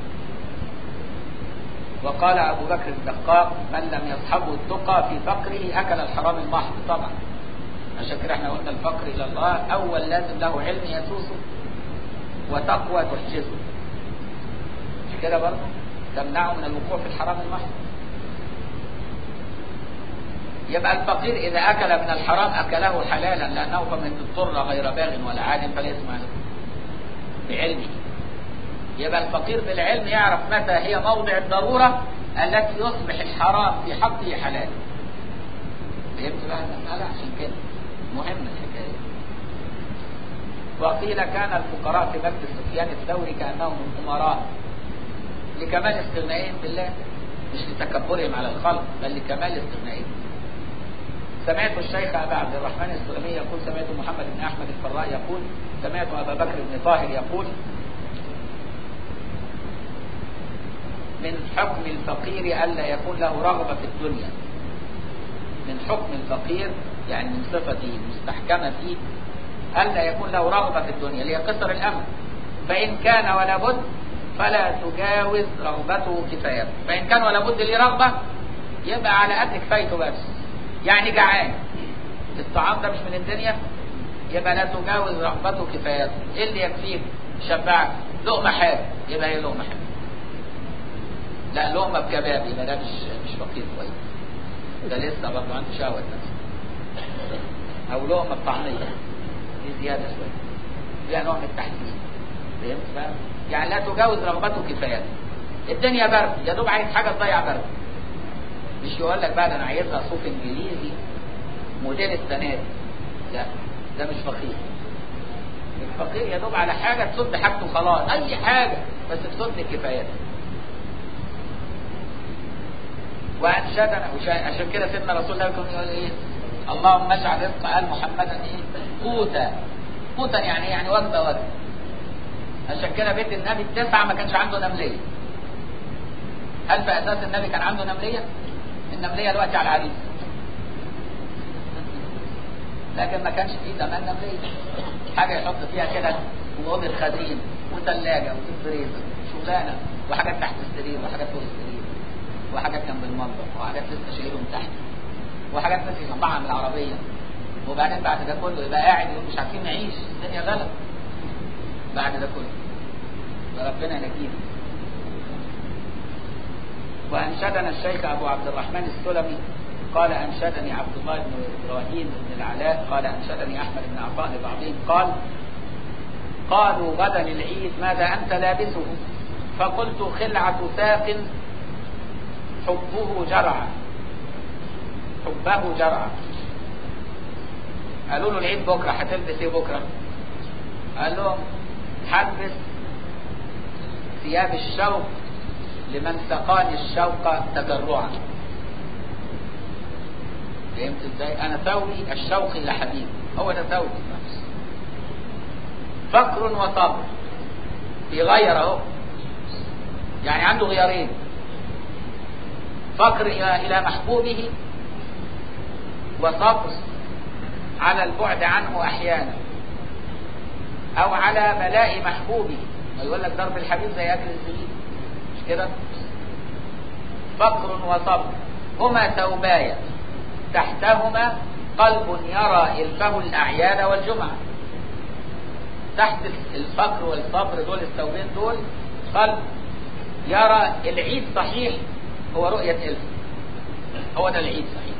وقال أبو بكر الدقاق من لم يصحبه التقى في فقره أكل الحرام المحض طبعا عشان كده احنا قلنا الفقر إلى الله أول لازم له علم يسوسه وتقوى تحجزه مش كده برضه تمنعه من الوقوع في الحرام المحض يبقى الفقير إذا أكل من الحرام أكله حلالا لأنه فمن اضطر غير باغ ولا عاد فليس له بعلمه يبقى الفقير بالعلم يعرف متى هي موضع الضرورة التي يصبح الحرام في حقه حلال فهمت بقى المسألة عشان كده مهمة الحكاية وقيل كان الفقراء في مجلس سفيان الثوري كأنهم الأمراء لكمال استغنائهم بالله مش لتكبرهم على الخلق بل لكمال استغنائهم سمعت الشيخ أبا عبد الرحمن السلمي يقول سمعت محمد بن أحمد الفراء يقول سمعت أبا بكر بن طاهر يقول من حكم الفقير ألا يكون له رغبة في الدنيا من حكم الفقير يعني من صفته مستحكمة فيه ألا يكون له رغبة في الدنيا ليقصر الأمر فإن كان ولا بد فلا تجاوز رغبته كفايته فإن كان ولا بد ليه رغبة يبقى على قد كفايته بس يعني جعان الطعام ده مش من الدنيا يبقى لا تجاوز رغبته كفايته ايه اللي يكفيك شبعك لقمة حاجة يبقى هي لقمة حاجة لا لقمة بكباب يبقى ده مش مش فقير كويس ده لسه برضه عنده شهوة نفسه أو لقمة بطعمية دي زيادة شوية فيها نوع من التحديد فهمت بقى؟ يعني لا تجاوز رغبته كفايته الدنيا برد يا دوب عايز حاجة تضيع برد مش يقول لك بقى ده انا عايزها صوف انجليزي موديل السنة دي لا ده مش فقير الفقير يا دوب على حاجة تسد حاجته خلاص أي حاجة بس تسد كفايته وأنشدنا عشان كده سيدنا رسول الله يكون يقول إيه اللهم اجعل رزق آل محمدا إيه قوتا قوتا يعني يعني وجبة وجبة عشان كده بيت النبي التسعة ما كانش عنده نملية هل في أساس النبي كان عنده نملية؟ النملية دلوقتي على العريس لكن ما كانش فيه زمان نملية حاجة يحط فيها كده وأوضة خزين وثلاجة وفي فريزر شغلانة وحاجات تحت السرير وحاجات فوق السرير وحاجات جنب المنظر وحاجات لسه شايلهم تحت وحاجات ناس يجمعها من العربية وبعدين بعد ده كله يبقى قاعد يقول مش عارفين نعيش الدنيا غلط بعد ده كله فربنا ينجينا وأنشدنا الشيخ أبو عبد الرحمن السلمي قال أنشدني عبد الله بن إبراهيم بن العلاء قال أنشدني أحمد بن عطاء لبعضهم قال قالوا غدا العيد ماذا أنت لابسه فقلت خلعة ساق حبه جرع حبه جرع قالوا له العيد بكرة هتلبس ايه بكرة قال لهم هلبس ثياب الشوق لمن سقاني الشوق تجرعا فهمت ازاي انا ثوري الشوق الى حبيبي هو ده ثوري فقر وصبر بيغير اهو يعني عنده غيارين فقر الى الى محبوبه وصبر على البعد عنه احيانا او على بلاء محبوبه يقول لك ضرب الحبيب زي اكل الزبيب مش كده فقر وصبر هما ثوبايا تحتهما قلب يرى إلفه الأعياد والجمعة تحت الفقر والصبر دول الثوبين دول قلب يرى العيد صحيح هو رؤية إلف هو ده العيد صحيح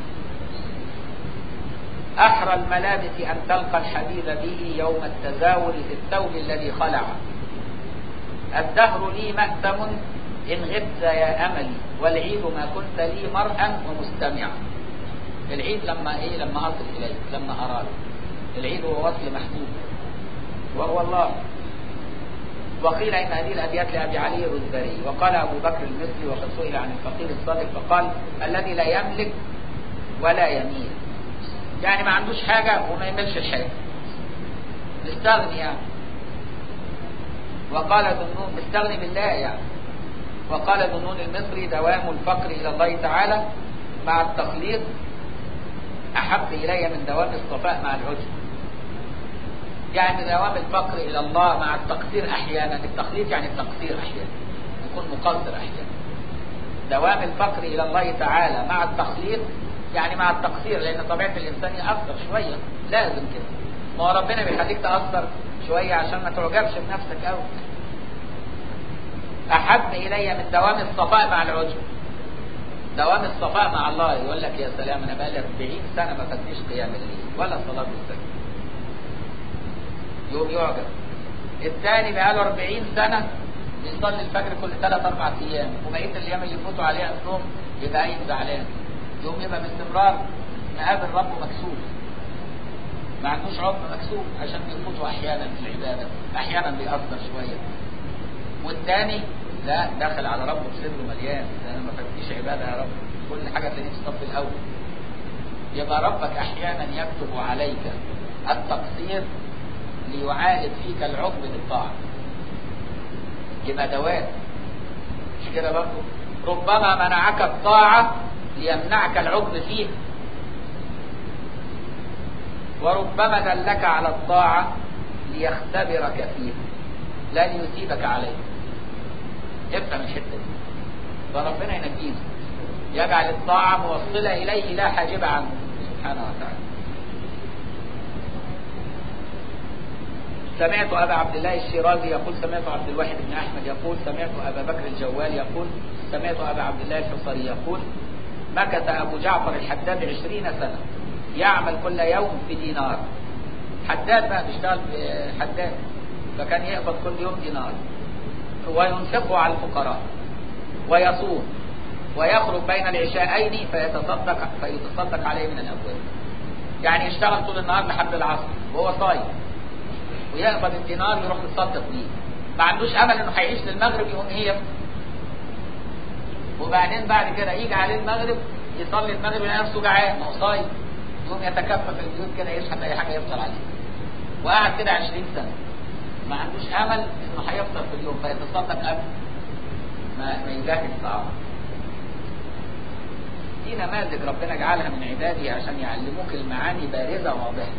أحرى الملابس أن تلقى الحبيب به يوم التزاور في الثوب الذي خلعه الدهر لي مأتم إن غبت يا أملي والعيد ما كنت لي مرءا ومستمعا العيد لما إيه لما أصل إليك لما أراد العيد هو وصل محبوب وهو الله وقيل إن هذه الأبيات لأبي علي الرزبري وقال أبو بكر المصري وقد سئل عن الفقير الصادق فقال الذي لا يملك ولا يميل يعني ما عندوش حاجة وما يملش الحاجة مستغني يعني وقال ذنون مستغني بالله يعني وقال ذنون المصري دوام الفقر إلى الله تعالى مع التخليط أحب إلي من دوام الصفاء مع العجب يعني دوام الفقر إلى الله مع التقصير أحيانا التخليط يعني التقصير أحيانا يكون مقصر أحيانا دوام الفقر إلى الله تعالى مع التخليط يعني مع التقصير لأن طبيعة الإنسان يأثر شوية لازم كده ما هو ربنا بيخليك تأثر شوية عشان ما تعجبش بنفسك أوي أحب إلي من دوام الصفاء مع العجب دوام الصفاء مع الله يقول لك يا سلام أنا بقالي 40 سنة ما فاتنيش قيام الليل ولا صلاة الفجر يوم يعجب الثاني بقاله 40 سنة بيصلي الفجر كل ثلاث أربع أيام وبقية الأيام اللي يفوتوا عليها النوم يبقى قايم زعلان يوم يبقى باستمرار مقابل ربه مكسوف ما عندوش عمر مكسوف عشان بيفوتوا أحيانا في العبادة أحيانا بيأثر شوية والثاني لا دخل على ربه بصدره مليان ده انا ما فاتنيش عباده يا رب كل حاجه تلاقيه في الصف الاول يبقى ربك احيانا يكتب عليك التقصير ليعالج فيك العقب بالطاعه يبقى دوام مش كده برضه ربما منعك الطاعه ليمنعك العقب فيه وربما دلك على الطاعه ليختبرك فيه لا ليثيبك عليه افهم الحته دي فربنا ينجينا يجعل الطاعة موصلة إليه لا حاجبة عنه سبحانه وتعالى سمعت أبا عبد الله الشيرازي يقول سمعت عبد الواحد بن أحمد يقول سمعت أبا بكر الجوال يقول سمعت أبا عبد الله الحصري يقول مكث أبو جعفر الحداد عشرين سنة يعمل كل يوم بدينار حداد بقى بيشتغل حداد فكان يقبض كل يوم دينار وينفقه على الفقراء ويصوم ويخرج بين العشاءين فيتصدق فيتصدق عليه من الأموال يعني يشتغل طول النهار لحد العصر وهو صايم ويقبض الدينار يروح يتصدق بيه ما عندوش امل انه هيعيش للمغرب يقوم ايه وبعدين بعد كده يجي عليه المغرب يصلي المغرب يلاقي نفسه جعان ما هو صايم يقوم يتكفف البيوت كده يشحن اي حاجه يفطر عليها وقعد كده 20 سنه ما عندوش امل انه هيفطر في اليوم فيتصدق قبل ما ما يجهز طعام دي نماذج ربنا جعلها من عباده عشان يعلموك المعاني بارزه واضحه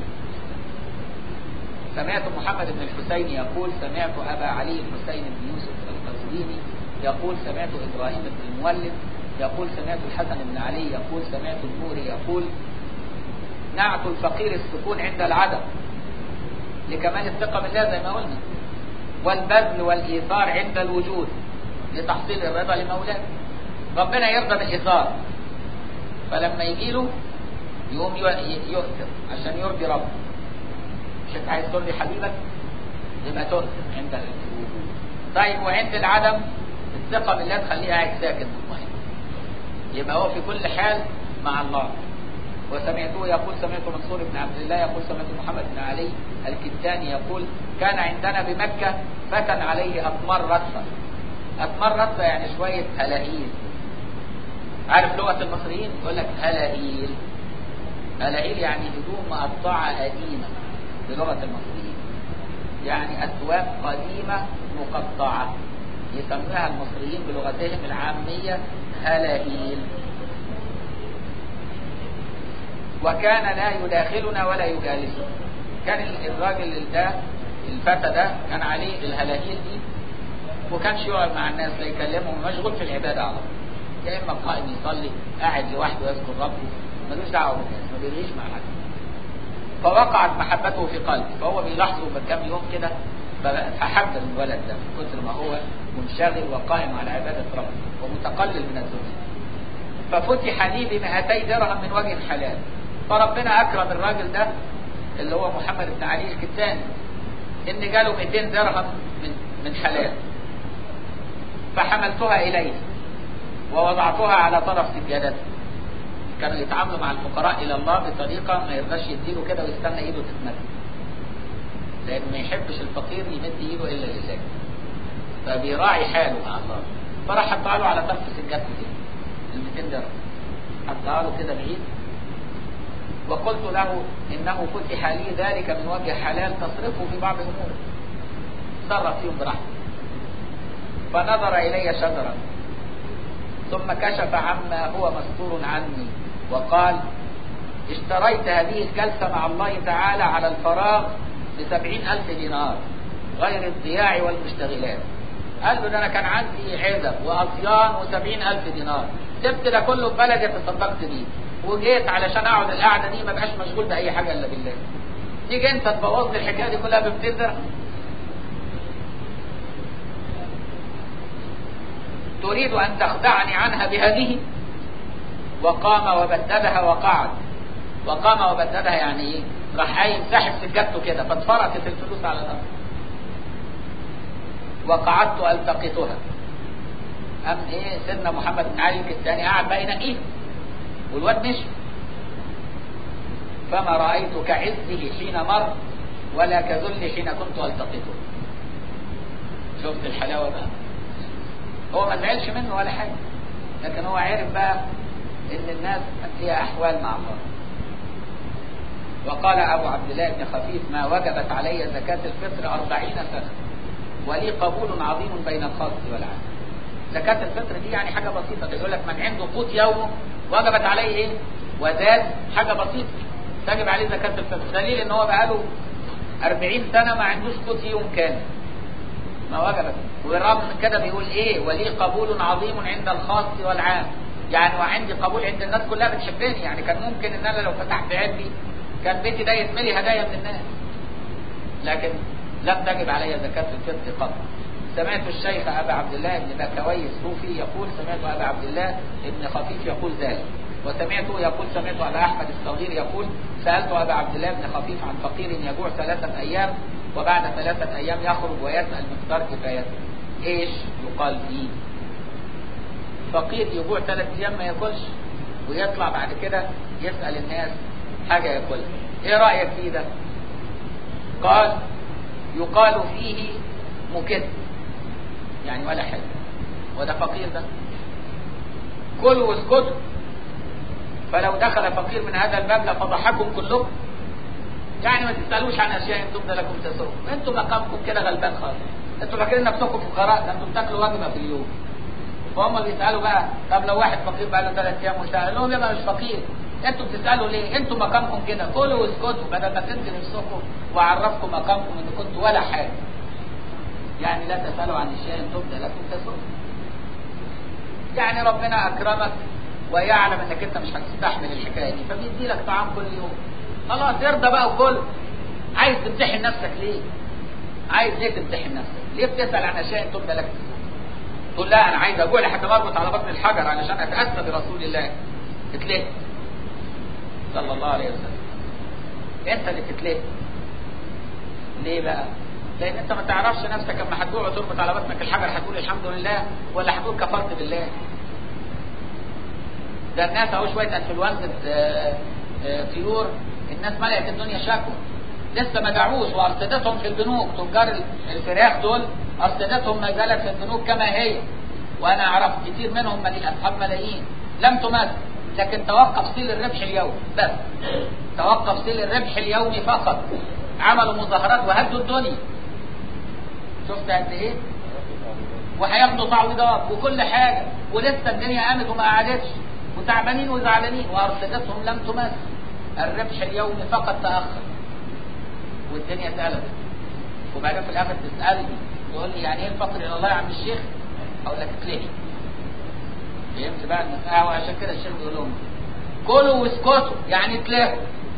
سمعت محمد بن الحسين يقول سمعت أبا علي الحسين بن يوسف القزويني يقول سمعت إبراهيم بن المولد يقول سمعت الحسن بن علي يقول سمعت النوري يقول نعت الفقير السكون عند العدم لكمال الثقة بالله زي ما قلنا والبذل والإيثار عند الوجود لتحصيل الرضا لمولاه ربنا يرضى بالإيثار فلما يجي له يقوم يؤثر عشان يرضي ربه مش انت عايز ترضي حبيبك يبقى تؤثر عند الوجود طيب وعند العدم الثقة بالله تخليه قاعد ساكن مطمئن يبقى هو في كل حال مع الله وسمعته يقول سمعت منصور بن عبد الله يقول سمعت محمد بن علي الكتاني يقول كان عندنا بمكة فتى عليه أطمار رصة أطمار رصة يعني شوية هلاهيل عارف لغة المصريين يقول لك هلاهيل هلاهيل يعني هدوم مقطعة قديمة بلغة المصريين يعني أثواب قديمة مقطعة يسميها المصريين بلغتهم العامية هلاهيل وكان لا يداخلنا ولا يجالسنا كان الراجل ده الفتى ده كان عليه الهلاهيل دي وكانش يقعد مع الناس لا يكلمهم مشغول في العبادة على طول يا إما قائم يصلي قاعد لوحده يذكر ربه ملوش دعوة بالناس ما بيريش مع حد فوقعت محبته في قلبه فهو بيلاحظه بكام يوم كده فأحب الولد ده من كثر ما هو منشغل وقائم على عبادة ربه ومتقلل من الدنيا ففتح لي ب 200 درهم من وجه حلال فربنا أكرم الراجل ده اللي هو محمد بن علي الكتاني إن جاله 200 درهم من من حلال فحملتها إليه ووضعتها على طرف سجادته كانوا يتعاملوا مع الفقراء الى الله بطريقه ما يرضاش يديله كده ويستنى ايده تتمد لان ما يحبش الفقير يمد ايده الا لله فبيراعي حاله مع الله فراح حطها له على طرف سجادته كده ال 200 درهم حطها له كده بعيد وقلت له انه فتح لي ذلك من وجه حلال تصرفه في بعض اموره تصرف فيهم براحته فنظر الي شجرا ثم كشف عما هو مستور عني وقال اشتريت هذه الجلسة مع الله تعالى على الفراغ بسبعين ألف دينار غير الضياع والمشتغلات قال له ده أنا كان عندي عزب وأطيان وسبعين ألف دينار سبت ده كله في بلدي تصدقت بيه وجيت علشان أقعد القعدة دي ما بقاش مشغول بأي حاجة إلا بالله تيجي أنت تبوظ لي الحكاية دي كلها ب 200 درهم تريد أن تخدعني عنها بهذه وقام وبددها وقعد وقام وبددها يعني ايه راح قايم ساحب سجادته كده فاتفركت الفلوس على الارض وقعدت التقطها ام ايه سيدنا محمد بن علي الثاني قاعد بقى ينقيها والواد مشي فما رايت كعزه حين مر ولا كذل حين كنت التقطه شفت الحلاوه بقى هو ما زعلش منه ولا حاجه لكن هو عرف بقى ان الناس ليها احوال مع الله وقال ابو عبد الله بن خفيف ما وجبت علي زكاة الفطر أربعين سنة ولي قبول عظيم بين الخاص والعام زكاة الفطر دي يعني حاجة بسيطة يقول لك من عنده قوت يومه وجبت عليه ايه وزاد حاجة بسيطة تجب عليه زكاة الفطر دليل ان هو بقاله 40 سنة ما عندوش قوت يوم كامل ما وجبت والرغم من كده بيقول ايه ولي قبول عظيم عند الخاص والعام يعني وعندي قبول عند الناس كلها بتحبني يعني كان ممكن ان انا لو فتحت علبي كان بيتي ده يتملي هدايا من الناس لكن لم تجب علي زكاة الفطر قط سمعت الشيخ أبا عبد الله بن بكوي الصوفي يقول سمعت أبا عبد الله بن خفيف يقول ذلك وسمعته يقول سمعت أبا أحمد الصغير يقول سألت أبا عبد الله بن خفيف عن فقير يجوع ثلاثة أيام وبعد ثلاثة أيام يخرج ويسأل مقدار كفايته إيش يقال فيه فقير يجوع ثلاث أيام ما ياكلش ويطلع بعد كده يسأل الناس حاجة ياكلها إيه رأيك فيه ده قال يقال فيه مكد يعني ولا حاجة وده فقير ده كلوا واسكتوا فلو دخل فقير من هذا الباب لفضحكم كلكم يعني ما تسألوش عن أشياء تبدى لكم تسروا انتوا مقامكم كده غلبان خالص انتوا فاكرين نفسكم فقراء ده انتوا بتاكلوا وجبة في اليوم فهم بيسألوا بقى طب لو واحد فقير بقى له ثلاث أيام وسأل لهم يبقى مش فقير انتوا بتسألوا ليه انتوا مقامكم كده كلوا واسكتوا بدل ما تنزل نفسكم وعرفكم مقامكم ان كنتوا ولا حاجة يعني لا تسألوا عن الشيء تبدى لكم تسروا يعني ربنا أكرمك ويعلم انك انت مش هتستحمل الحكاية دي فبيدي لك طعام كل يوم خلاص ارضى بقى وكل عايز تمتحن نفسك ليه عايز ليه تمتحن نفسك ليه بتسأل عن اشياء تبدى لك تقول لا انا عايز اقول حتى مربط على بطن الحجر علشان اتأسى برسول الله تتلهي صلى الله عليه وسلم انت اللي تتلهي ليه بقى لان انت ما تعرفش نفسك اما هتجوع وتربط على بطنك الحجر هتقول الحمد لله ولا هتقول كفرت بالله ده الناس اهو شويه انفلونزا طيور الناس ملأت الدنيا شكوى لسه ما دعوش وارصدتهم في البنوك تجار الفراخ دول ارصدتهم ما زالت في البنوك كما هي وانا اعرف كتير منهم ملي اصحاب ملايين لم تمس لكن توقف سيل الربح اليومي بس توقف سيل الربح اليومي فقط عملوا مظاهرات وهدوا الدنيا شفت قد ايه وهياخدوا تعويضات وكل حاجه ولسه الدنيا قامت وما قعدتش وتعبانين وزعلانين وارصدتهم لم تمس الربح اليومي فقط تاخر والدنيا اتقلبت وبعدين في الاخر تسالني تقول لي يعني ايه الفقر الى الله يا عم الشيخ اقول لك اتلهي فهمت بقى المساله وعشان كده الشيخ بيقول لهم كلوا واسكتوا يعني اتلهوا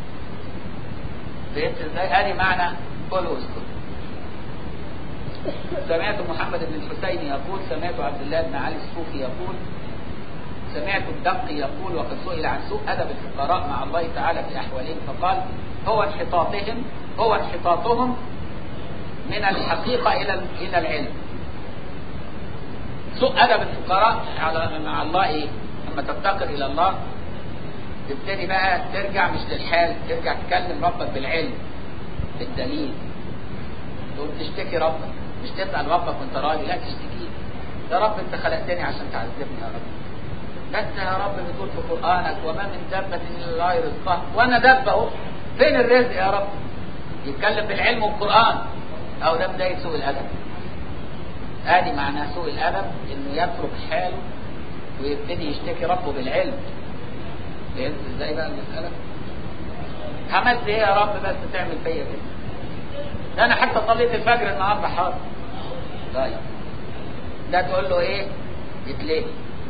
فهمت ازاي ادي معنى كلوا واسكتوا سمعت محمد بن الحسين يقول سمعت عبد الله بن علي الصوفي يقول سمعت الدق يقول وقد سئل عن سوء ادب الفقراء مع الله تعالى في احوالهم فقال هو انحطاطهم هو انحطاطهم من الحقيقه الى الى العلم. سوء ادب الفقراء على مع الله ايه؟ لما تفتقر الى الله تبتدي بقى ترجع مش للحال ترجع تكلم ربك بالعلم بالدليل تقول تشتكي ربك مش تسال ربك وانت راضي لا تشتكي يا رب انت خلقتني عشان تعذبني يا رب انت يا رب بتقول في قرانك وما من دابه الا الله رزقها وانا دابه اهو فين الرزق يا رب يتكلم بالعلم والقران او ده بدايه سوء الادب ادي معنى سوء الادب انه يترك حاله ويبتدي يشتكي ربه بالعلم فهمت ازاي بقى المساله عملت ايه يا رب بس تعمل فيا كده ده انا حتى صليت الفجر النهارده حاضر طيب ده تقول له ايه يتلهي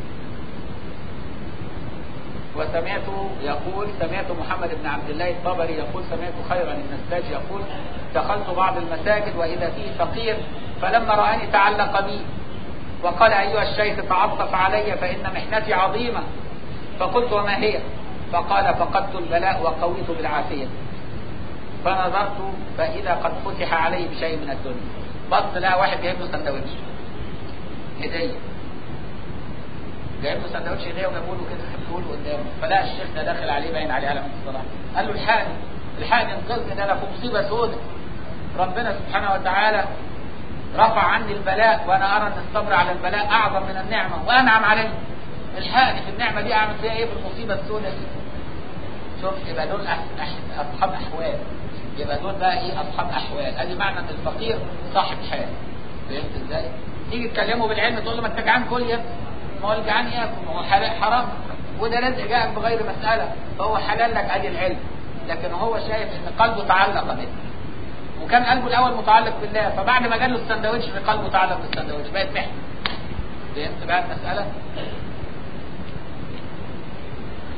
وسمعت يقول سمعت محمد بن عبد الله الطبري يقول سمعت خيرا النساج يقول دخلت بعض المساجد واذا فيه فقير فلما رآني تعلق بي وقال ايها الشيخ تعطف علي فان محنتي عظيمه فقلت وما هي فقال فقدت البلاء وقويت بالعافيه فنظرت فاذا قد فتح عليه بشيء من الدنيا بص لقى واحد جايب له سندوتش هديه جايب له سندوتش هديه وجابوا له كده حطوه له قدامه فلقى الشيخ ده داخل عليه باين عليه علامه الصلاه قال له الحقني الحقني انقذني ده انا في مصيبه سودة ربنا سبحانه وتعالى رفع عني البلاء وانا ارى ان الصبر على البلاء اعظم من النعمه وانعم علي الحقني في النعمه دي اعمل فيها ايه في المصيبه السوداء دي شوف يبقى دول اصحاب احوال يبقى دول بقى ايه اصحاب احوال ادي معنى ان الفقير صاحب حال فهمت ازاي؟ تيجي تكلمه بالعلم تقول له ما انت جعان كل يا ما هو الجعان ياكل ما هو حلال حرام وده رزق جاءك بغير مساله فهو حلال لك ادي العلم لكن هو شايف ان قلبه تعلق به وكان قلبه الاول متعلق بالله فبعد ما جاله السندوتش قلبه تعلق بالسندوتش بقت محنه فهمت بقى المساله؟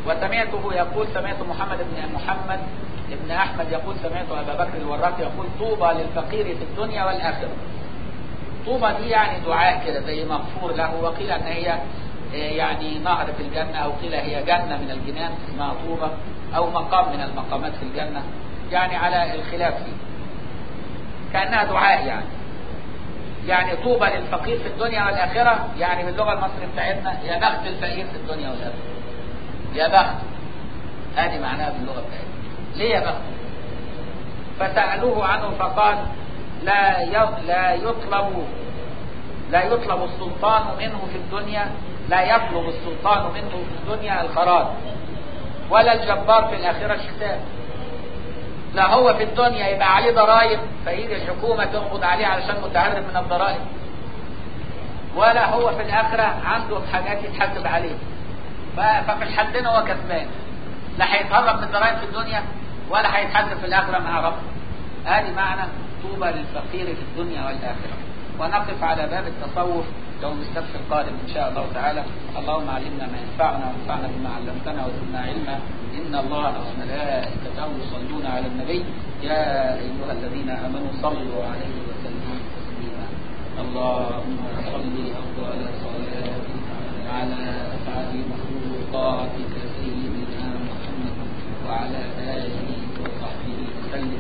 وسمعته يقول سمعت محمد بن محمد ابن احمد يقول سمعت ابا بكر الوراق يقول طوبى للفقير في الدنيا والاخره طوبى دي يعني دعاء كده زي مغفور له وقيل ان هي يعني نهر في الجنه او قيل هي جنه من الجنان اسمها طوبى او مقام من المقامات في الجنه يعني على الخلاف فيه كانها دعاء يعني يعني طوبى للفقير في الدنيا والاخره يعني باللغه المصريه بتاعتنا يا بخت الفقير في الدنيا والاخره يا بخت هذه معناها باللغه بتاعتنا ليه يا بخت فسالوه عنه فقال لا لا يطلب لا يطلب السلطان منه في الدنيا لا يطلب السلطان منه في الدنيا الخراج ولا الجبار في الآخرة الشتاء لا هو في الدنيا يبقى عليه ضرائب فيجي الحكومة تقبض عليه علشان متهرب من الضرائب ولا هو في الآخرة عنده حاجات يتحاسب عليه ففي الحالتين هو كسبان لا هيتهرب من الضرائب في الدنيا ولا هيتحاسب في الآخرة مع ربه هذه معنى طوبى للفقير في الدنيا والآخرة ونقف على باب التصوف يوم السبت القادم إن شاء الله تعالى اللهم علمنا ما ينفعنا وانفعنا بما علمتنا وزدنا علما إن الله وملائكته يصلون على النبي يا أيها الذين آمنوا صلوا عليه وسلموا تسليما اللهم صل أفضل صلاة على أفعال مخلوقاتك سيدنا محمد وعلى آله وصحبه وسلم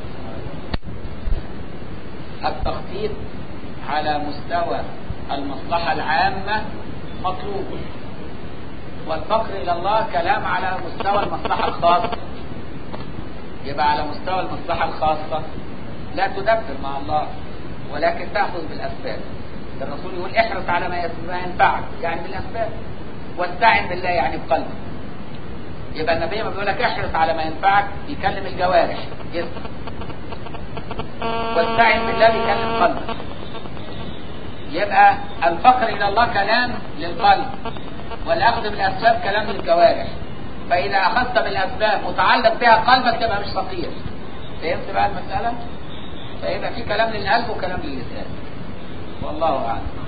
التخطيط على مستوى المصلحة العامة مطلوب والفقر إلى الله كلام على مستوى المصلحة الخاصة يبقى على مستوى المصلحة الخاصة لا تدبر مع الله ولكن تأخذ بالأسباب الرسول يقول احرص على ما ينفعك يعني بالأسباب واستعن بالله يعني بقلبك يبقى النبي ما بيقول لك احرص على ما ينفعك بيكلم الجوارح جسم واستعن بالله بيكلم قلبك يبقى الفقر الى الله كلام للقلب والاخذ بالاسباب كلام للجوارح فاذا اخذت بالاسباب متعلق بها قلبك تبقى مش فقير فهمت بقى المساله فيبقى في كلام للقلب وكلام للسان والله اعلم